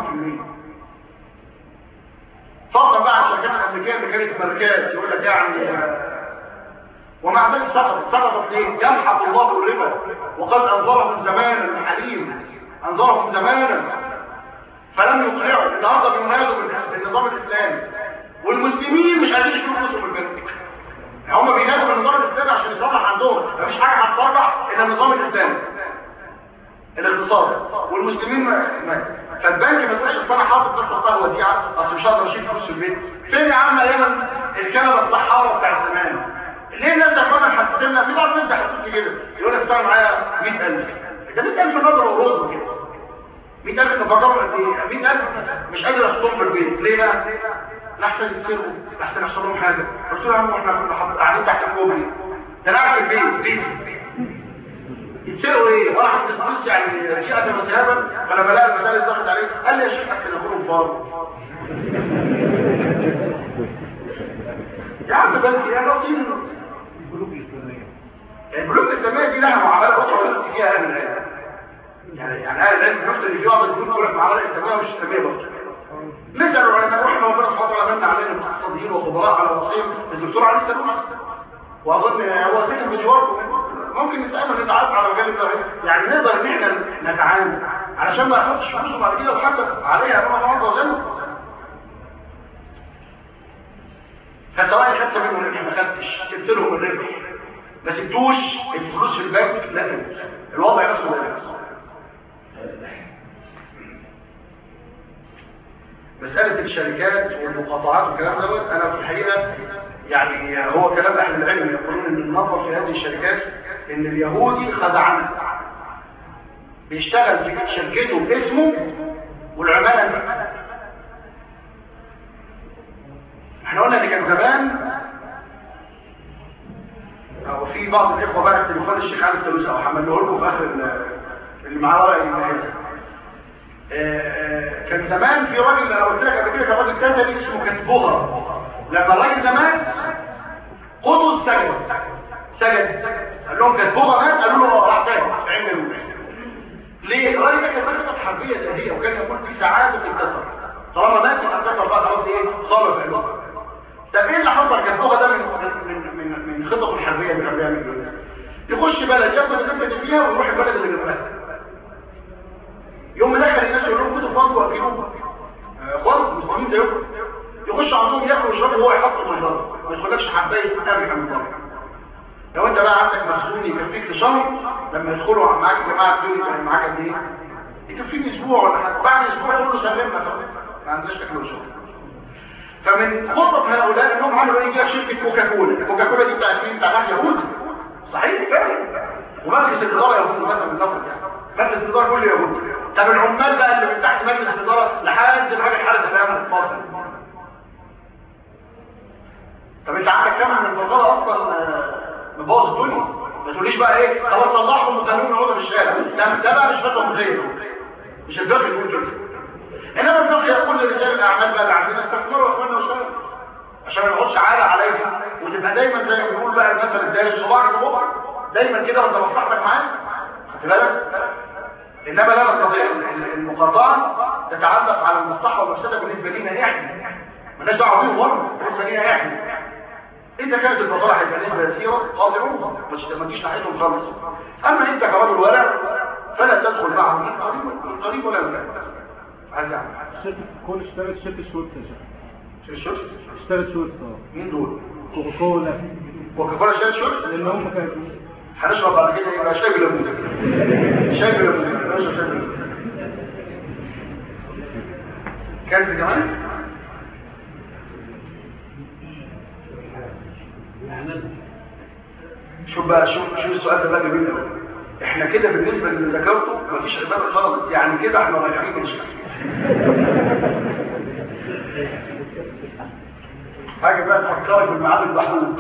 A: 34% فضلا بقى عن الشركات الامريكيه اللي كانت مركز يقول لك يعني ومع ذلك سقطت سقطت ليه؟ يمحق الله الربا وقد انظرهم زمانا الحليم انظرهم زمانا فلم يقنعوا النهارده بينادوا بالنظام الاسلامي والمسلمين مش عايزين يشوفوا فلوسهم في البنك يعني هم بينادوا بالنظام الاسلامي عشان يصلح عندهم مفيش حاجه هتصلح الا النظام الاسلامي الاقتصاد والمسلمين ما, ما. فالبنك ما تقولش انا حاطط تحت وديعه اصل مش هقدر اشيل فلوس في البيت فين يا عم ايام الكنبه الصحاره بتاع زمان ليه الناس دايما حسيتنا في بعض الناس حسيت كده يقول لك اشتغل معايا 100000 ده 100000 نظر ورز كده 100000 تفكروا قد ايه 100000 مش قادر احطهم في البيت ليه بقى لحسن يسيروا لحسن يحصل لهم حاجه قلت له يا عم احنا كنا قاعدين تحت الكوبري ده انا قاعد في البيت بيت يتسرقوا ايه وانا حط الفلوس يعني شيئة مذهبا فانا بلاقي المسائل ضغط عليه قال لي يا شيخ اكل اكلهم فار يا عم بس يا لطيف
B: البنوك الاسلاميه
A: البنوك الاسلاميه دي لها معامله اخرى ولست فيها اهل العلم يعني يعني اهل العلم النقطه اللي فيها بعض البنوك يقول لك معامله اسلاميه ومش اسلاميه برضه مثل العلماء رحمه الله سبحانه وتعالى من علينا اقتصاديين وخبراء على راسهم الدكتور علي سلوم واظن هو سكن بجواركم ممكن نتعامل نتعرف على مجال التوحيد يعني نقدر ان احنا نتعامل علشان ما يحطش فلوسه بعد كده ويحاسب عليها امام الله عز وجل فسواء خدت منهم الربح ما خدتش سبت لهم الربح ما سبتوش الفلوس في البنك لا تنسى الوضع نفسه ده نفسه مسألة الشركات والمقاطعات والكلام دوت أنا في الحقيقة يعني هو كلام أهل العلم يقولون إن النظر في هذه الشركات إن اليهودي خدعنا بيشتغل في شركته باسمه والعمالة احنا قلنا ان كان زمان او في بعض الاخوه بقى التليفون الشيخ علي التلوسي او حملوه لكم في اخر اللي معاه ورق الجماهير كان زمان في راجل انا قلت لك قبل كده كان راجل تاني اسمه كتبوها لما الراجل ده مات قطز سجد سجد قال لهم كتبوها مات قالوا له راح تاني عملوا ليه؟ الراجل ده كان مكتب حربيه ذاتيه وكان يقول في سعاده الكسر طالما مات يبقى الكسر بقى خلاص ايه؟ صار في اللغه طب ايه اللي حصل كتبوها ده من من من من خطط الحربيه اللي كان بيعمل يخش بلد ياخد النسبه اللي فيها ويروح البلد اللي جنبها يوم ما دخل الناس يقول لهم كتب فاضي واكلوه خالص مسلمين زيكم يخش عندهم ياكل ويشرب وهو يحط في الضرب ما يدخلكش حبايه تابع من الضرب لو انت بقى عندك مخزون يكفيك لشهر لما يدخلوا معاك جماعه دول يعني معاك قد ايه يكفيك اسبوع ولا حاجه بعد اسبوع يقول له سلمنا ما عندناش اكل وشرب فمن خطط هؤلاء انهم عملوا ايه كده شركه كوكاكولا كوكاكولا دي بتاعت مين بتاعت يهود صحيح فعلا ومجلس الاداره يهود مثلا بالظبط يعني مجلس الاداره كله يهود طب العمال بقى اللي من تحت مجلس الاداره لحد ما راجل حاله الامن الفاصل طب انت عندك كم من البطاله اصلا مبوظ الدنيا ما تقوليش بقى ايه خلاص طلعهم وخلوهم يقعدوا في الشارع ده ده بقى مش فتوى مخير مش الفقه يقول كده انما الفقه يقول لرجال الاعمال بقى اللي عندنا استثمروا اخواننا وشباب عشان ما يقعدش عالة عليها وتبقى دايما زي ما بيقول بقى المثل الدارج صباعك ببقك دايما كده وانت مصلحتك معاك خدت بالك انما لا نستطيع المقاطعه تتعلق على المصلحه والمفسده بالنسبه لنا احنا مالناش دعوه بيهم برضه بالنسبه لنا احنا اذا كانت المصالح البنيه يسيره قاطعوها ما تجيش ناحيتهم خالص اما انت كرجل ولا فلا تدخل معهم من قريب من قريب ولا من عايز اعمل
B: شركة كون اشترت شركة شورت يا شيخ
A: شو شو
B: اشترت شورت اه
A: مين دول
B: كوكاكولا
A: وكفاره شاي شو
B: لان هم كانوا
A: هنشرب بعد كده يبقى شاي بليمون شاي بليمون نشرب شاي بليمون كان في كمان شوف بقى شوف شوف السؤال ده بقى جميل قوي احنا كده بالنسبه للي ذكرته مفيش عباده خالص يعني كده احنا رايحين مش حاجه بقى تفكرك بالمعاد البحوث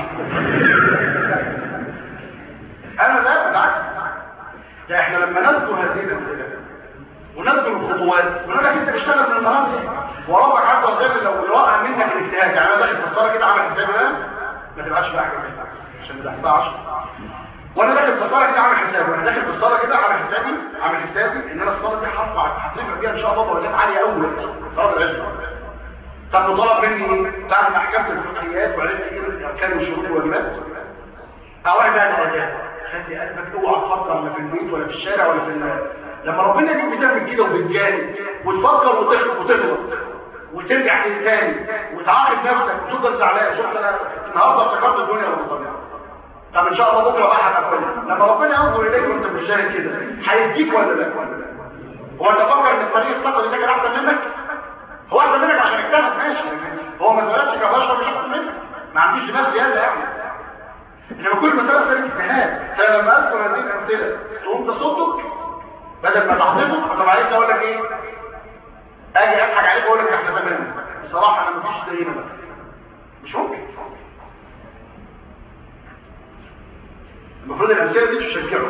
A: انا لا بالعكس ده احنا لما نذكر هذه الاسئله ونذكر الخطوات ونقول لك انت بتشتغل من النهارده وربك عز وجل لو وقع منك الاجتهاد يعني انا داخل في الصلاه كده عامل حسابي انا ما تبقاش بقى حاجه عشان ده 11 وانا داخل في الصلاه كده عامل حسابي وانا داخل في الصلاه كده عامل حسابي عامل حسابي ان انا الصلاه دي هرفع هترفع بيها ان شاء الله درجات عاليه قوي صلاه العشاء طب وطلب مني ايه؟ بعد ما حكمت الفقهيات وعرفت ايه الاركان والشروط والواجبات اوعي بقى الاذان خلي قلبك اوعى تفكر لا في البيت ولا في الشارع ولا في ال... لما ربنا يديك بتعمل كده وبتجاهد وتفكر وتغلط وتغلط وترجع تاني وتعاقب نفسك وتفضل زعلان شفت انا النهارده افتكرت الدنيا والمطلع طب ان شاء الله بكره بقى هتقبل لما ربنا ينظر اليك وانت مش جاهد كده هيديك ولا لا هو انت فاكر ان الطريق الصقر ده كان احسن منك هو احسن منك عشان اجتهد ماشي هو ما اتولدش كبشر مش احسن منك ما عنديش ناس زياده يعني انما كل مساله فيها اجتهاد فلما اذكر هذه الامثله تقوم تصدق بدل ما تحضره طب عليك اقول لك ايه اجي اضحك عليك اقول لك احنا تمام بصراحه انا مفيش زينا بقى مش ممكن المفروض الامثله دي تشجعه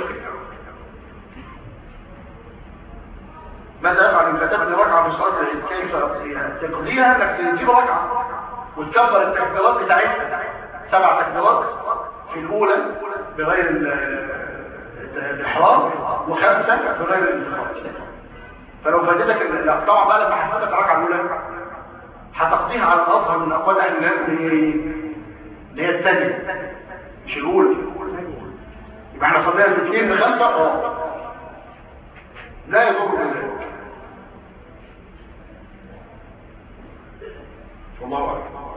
A: ماذا يفعل ان كتبني ركعه في صلاه العيد كيف تقضيها انك تجيب ركعه وتكبر التكبيرات بتاعتها سبع تكبيرات في الاولى بغير الاحرام وخمسه بغير الانتقام فلو فاتتك الاقطاع بقى لما حسبتك الركعه الاولى هتقضيها على الاظهر من اقوال اهل العلم اللي هي اللي هي الثانيه مش الاولى يبقى احنا صلينا من اثنين لخمسه اه لا يضر ذلك والله اعلم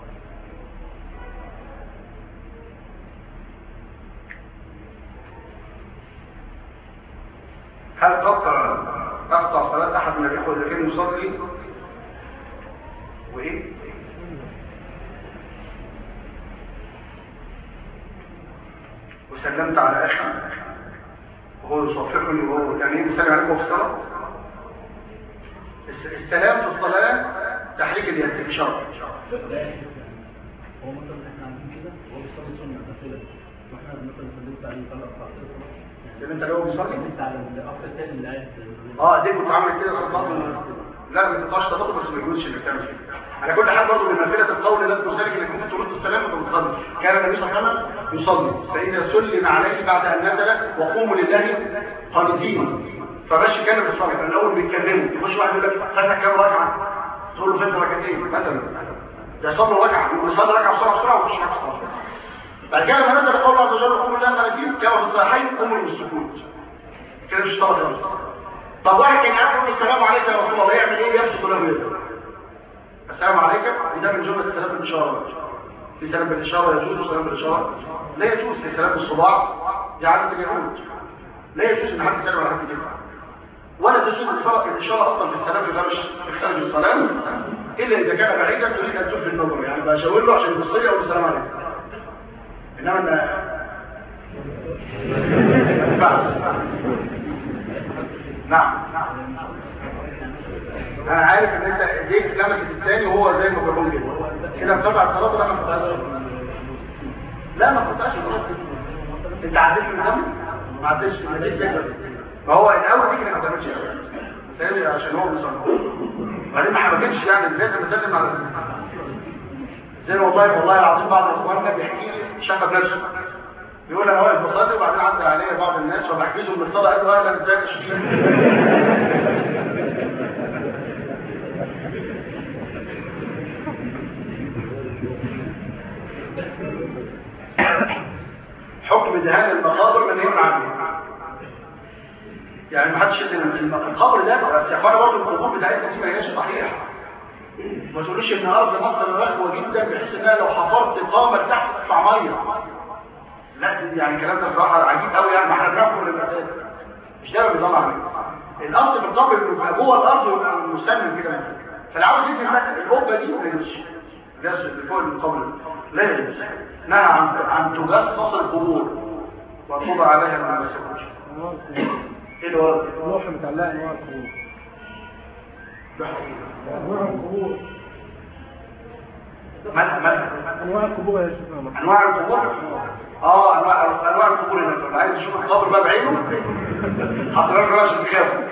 A: هل تقطع تقطع صلاة أحد من الإخوة إذا كان يصلي وإيه؟ وسلمت على أخي وهو يصفقني وهو يعني إيه بيسلم عليكم في الصلاة؟ السلام في الصلاة تحريك اليد في شرط
B: هو مثلا احنا عاملين كده وهو بيصلي سنه نافله واحنا مثلا سلمت عليه طلع صلاه
A: اللي انت لو بيصلي
B: انت على الاخ الثاني اللي قاعد
A: اه دي كنت عامل كده صلاه لا ما تقطعش تطبق بس ما يجوزش انك تعمل كده على كل حال برضه من نافله القول لا تسالك انك ممكن ترد السلام وانت بتصلي كان النبي صلى الله عليه وسلم يصلي فاذا سلم عليه بعد ان نزل وقوموا لله قانتين فماشي كان بيصلي كان الاول بيتكلموا يخش واحد يقول لك خدنا كام ركعه تقول له فات ركعتين مثلا ده صلى ركعه يصلي ركعه بسرعه بسرعه ويخش ركعه بسرعه بعد كده لما نزل قول الله عز وجل قوموا لله قانتين كما في الصحيحين قوموا للسكوت كده مش طبعا طب واحد كان قاعد يقول السلام عليكم يا رسول الله يعمل ايه يمسك له يده السلام عليكم وده من جمله السلام بالاشاره في سلام بالاشاره يجوز وسلام بالاشاره لا يجوز في سلام بالصباع يعني اليهود لا يجوز ان حد يسلم على حد كده ولا تجوز الفرق الاشاره اصلا في السلام في خارج في خارج السلام الا اذا كان بعيدا تريد ان تلفت النظر يعني بشاور له عشان يبص لي اقول السلام عليكم انما ما نعم انا عارف ان انت ايديك لمست الثاني وهو زي ما بيقول كده كده متابع الصلاه ولا ما بتقطعش لا ما بتقطعش انت عديت من الدم ما عدتش ما عدتش فهو الاول دي كده ما تعملش ثاني عشان هو بيصلي بعدين ما حبكتش يعني ازاي انت بتسلم على زي والله والله العظيم بعض اخواننا بيحكي لي شافك نفسه يقول انا واقف بصلي وبعدين عدى عليا بعض الناس فبحجزهم من الصلاه قالوا اهلا ازيك يا شيخ حكم دهان المقابر من يمنع عنه يعني ما حدش يدهن القبر ده بس يا اخوانا برضه القبور بتاعتنا دي ما هياش صحيحه ما تقوليش ان ارض مصر رخوه جدا بحيث انها لو حفرت قامه تحت تطلع ميه لا يعني الكلام ده بصراحه عجيب قوي يعني ما احنا بنحكم للمسائل مش ده اللي بيطلع منه الارض بالقبر بيبقى جوه الارض ويبقى مسلم كده فلو عاوز يدي القبه دي ما يجوزش الجهاز اللي فوق القبر لا يجوز نهى عن عن تجسس القبور وتوضع عليها من المساجد ايه الورد؟
B: لوحه متعلقه انواع القبور انواع القبور
A: مالها مالها
B: انواع القبور يا شيخ
A: انواع القبور اه انواع انواع القبور هنا لو عايز تشوف القبر بقى بعينه حضرتك راجل تخاف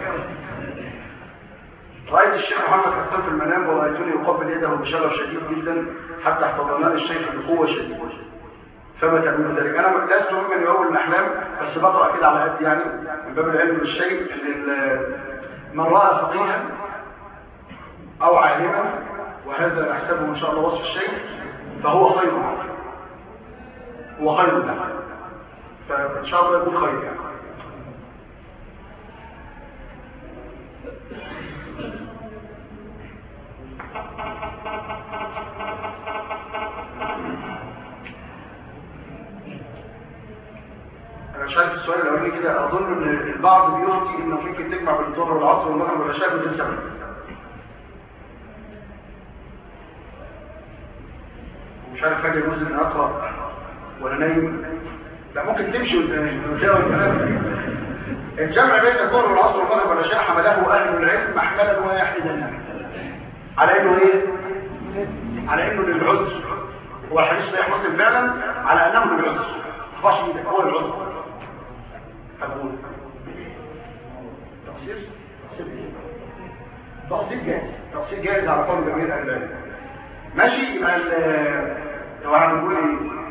A: رأيت الشيخ محمد حسان في المنام ورأيتني يقبل يده بشغف شديد جدا حتى احتضناني الشيخ بقوة شديدة ثبت من ذلك انا لست ممن يقول الاحلام بس بقرا كده على قد يعني من باب العلم بالشيء من راى فقيها او عالما وهذا احسبه ان شاء الله وصف الشيء فهو خير هو خير له فان شاء الله يكون خير يعني انا مش عارف السؤال الاولاني كده اظن ان البعض بيفتي انه ممكن تجمع بين الظهر والعصر والمغرب والعشاء بدون سبب ومش عارف حاجه يجوز ان اقرا ولا نايم لا ممكن تمشي وانت نايم الجمع بين الظهر والعصر والمغرب والعشاء حمله اهل العلم محملا واحدا على انه ايه على انه للعذر هو الحديث صحيح مسلم فعلا على انه للعذر خفاش ايدك هو العذر اقول تقصير تقصير جائز تقصير جائز على قول جميع اهل العلم ماشي يبقى لو هنقول ايه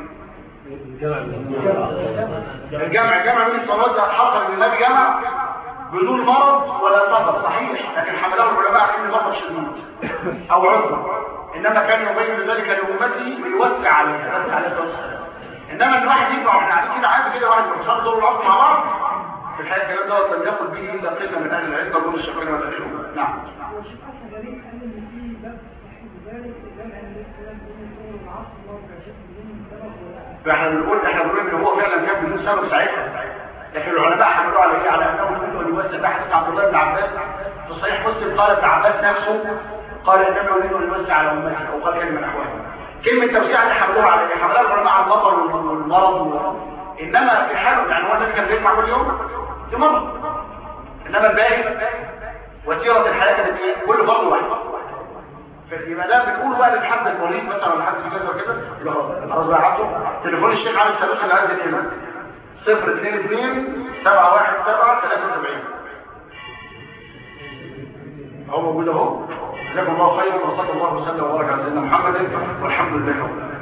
A: الجمع الجمع بين الصلاه ده حصل ان النبي جمع بدون مرض ولا سفر صحيح لكن حمله العلماء على ان سفر شديد او عذر انما كان يبين ذلك لامته ليوسع عليها بس على التوسع انما ان واحد يجمع واحنا قاعدين كده عادي كده واحد يوصل دور العصر مع بعض في الحقيقه الكلام ده لم يقل به الا قله من اهل العلم بقول الشافعي وغيرهم نعم
C: وشوف احنا غريب قال ان في باب صحيح ذلك جمع الاختلاف بين الظهر والعصر الله وعشاء بدون سبب ولا
A: فاحنا بنقول احنا بنقول ان هو فعلا كان بدون سبب ساعتها لكن العلماء حملوا على ايه على انه يريد ان يوسع بحث عبد الله بن عباس في صحيح مسلم قال ابن عباس نفسه قال انما يريد ان يوسع على امته او قال كلمه نحوها كلمه توسيع اللي حملوها على ايه حملوها العلماء على المطر والمرض و... انما في حاله يعني هو النبي كان بيسمع كل يوم في مرض انما الباقي وسيره الحياه كانت ايه كل فرد واحد فيبقى ده بنقول بقى للحد المريض مثلا ولا حد في كذا وكده يبقى خلاص بقى عبده تليفون الشيخ علي السلوس اللي عايز ايه صفر اثنين اثنين سبعة واحد سبعة ثلاثة وسبعين هو موجود اهو جزاكم الله خيرا وصلى الله وسلم وبارك على سيدنا محمد والحمد لله رب العالمين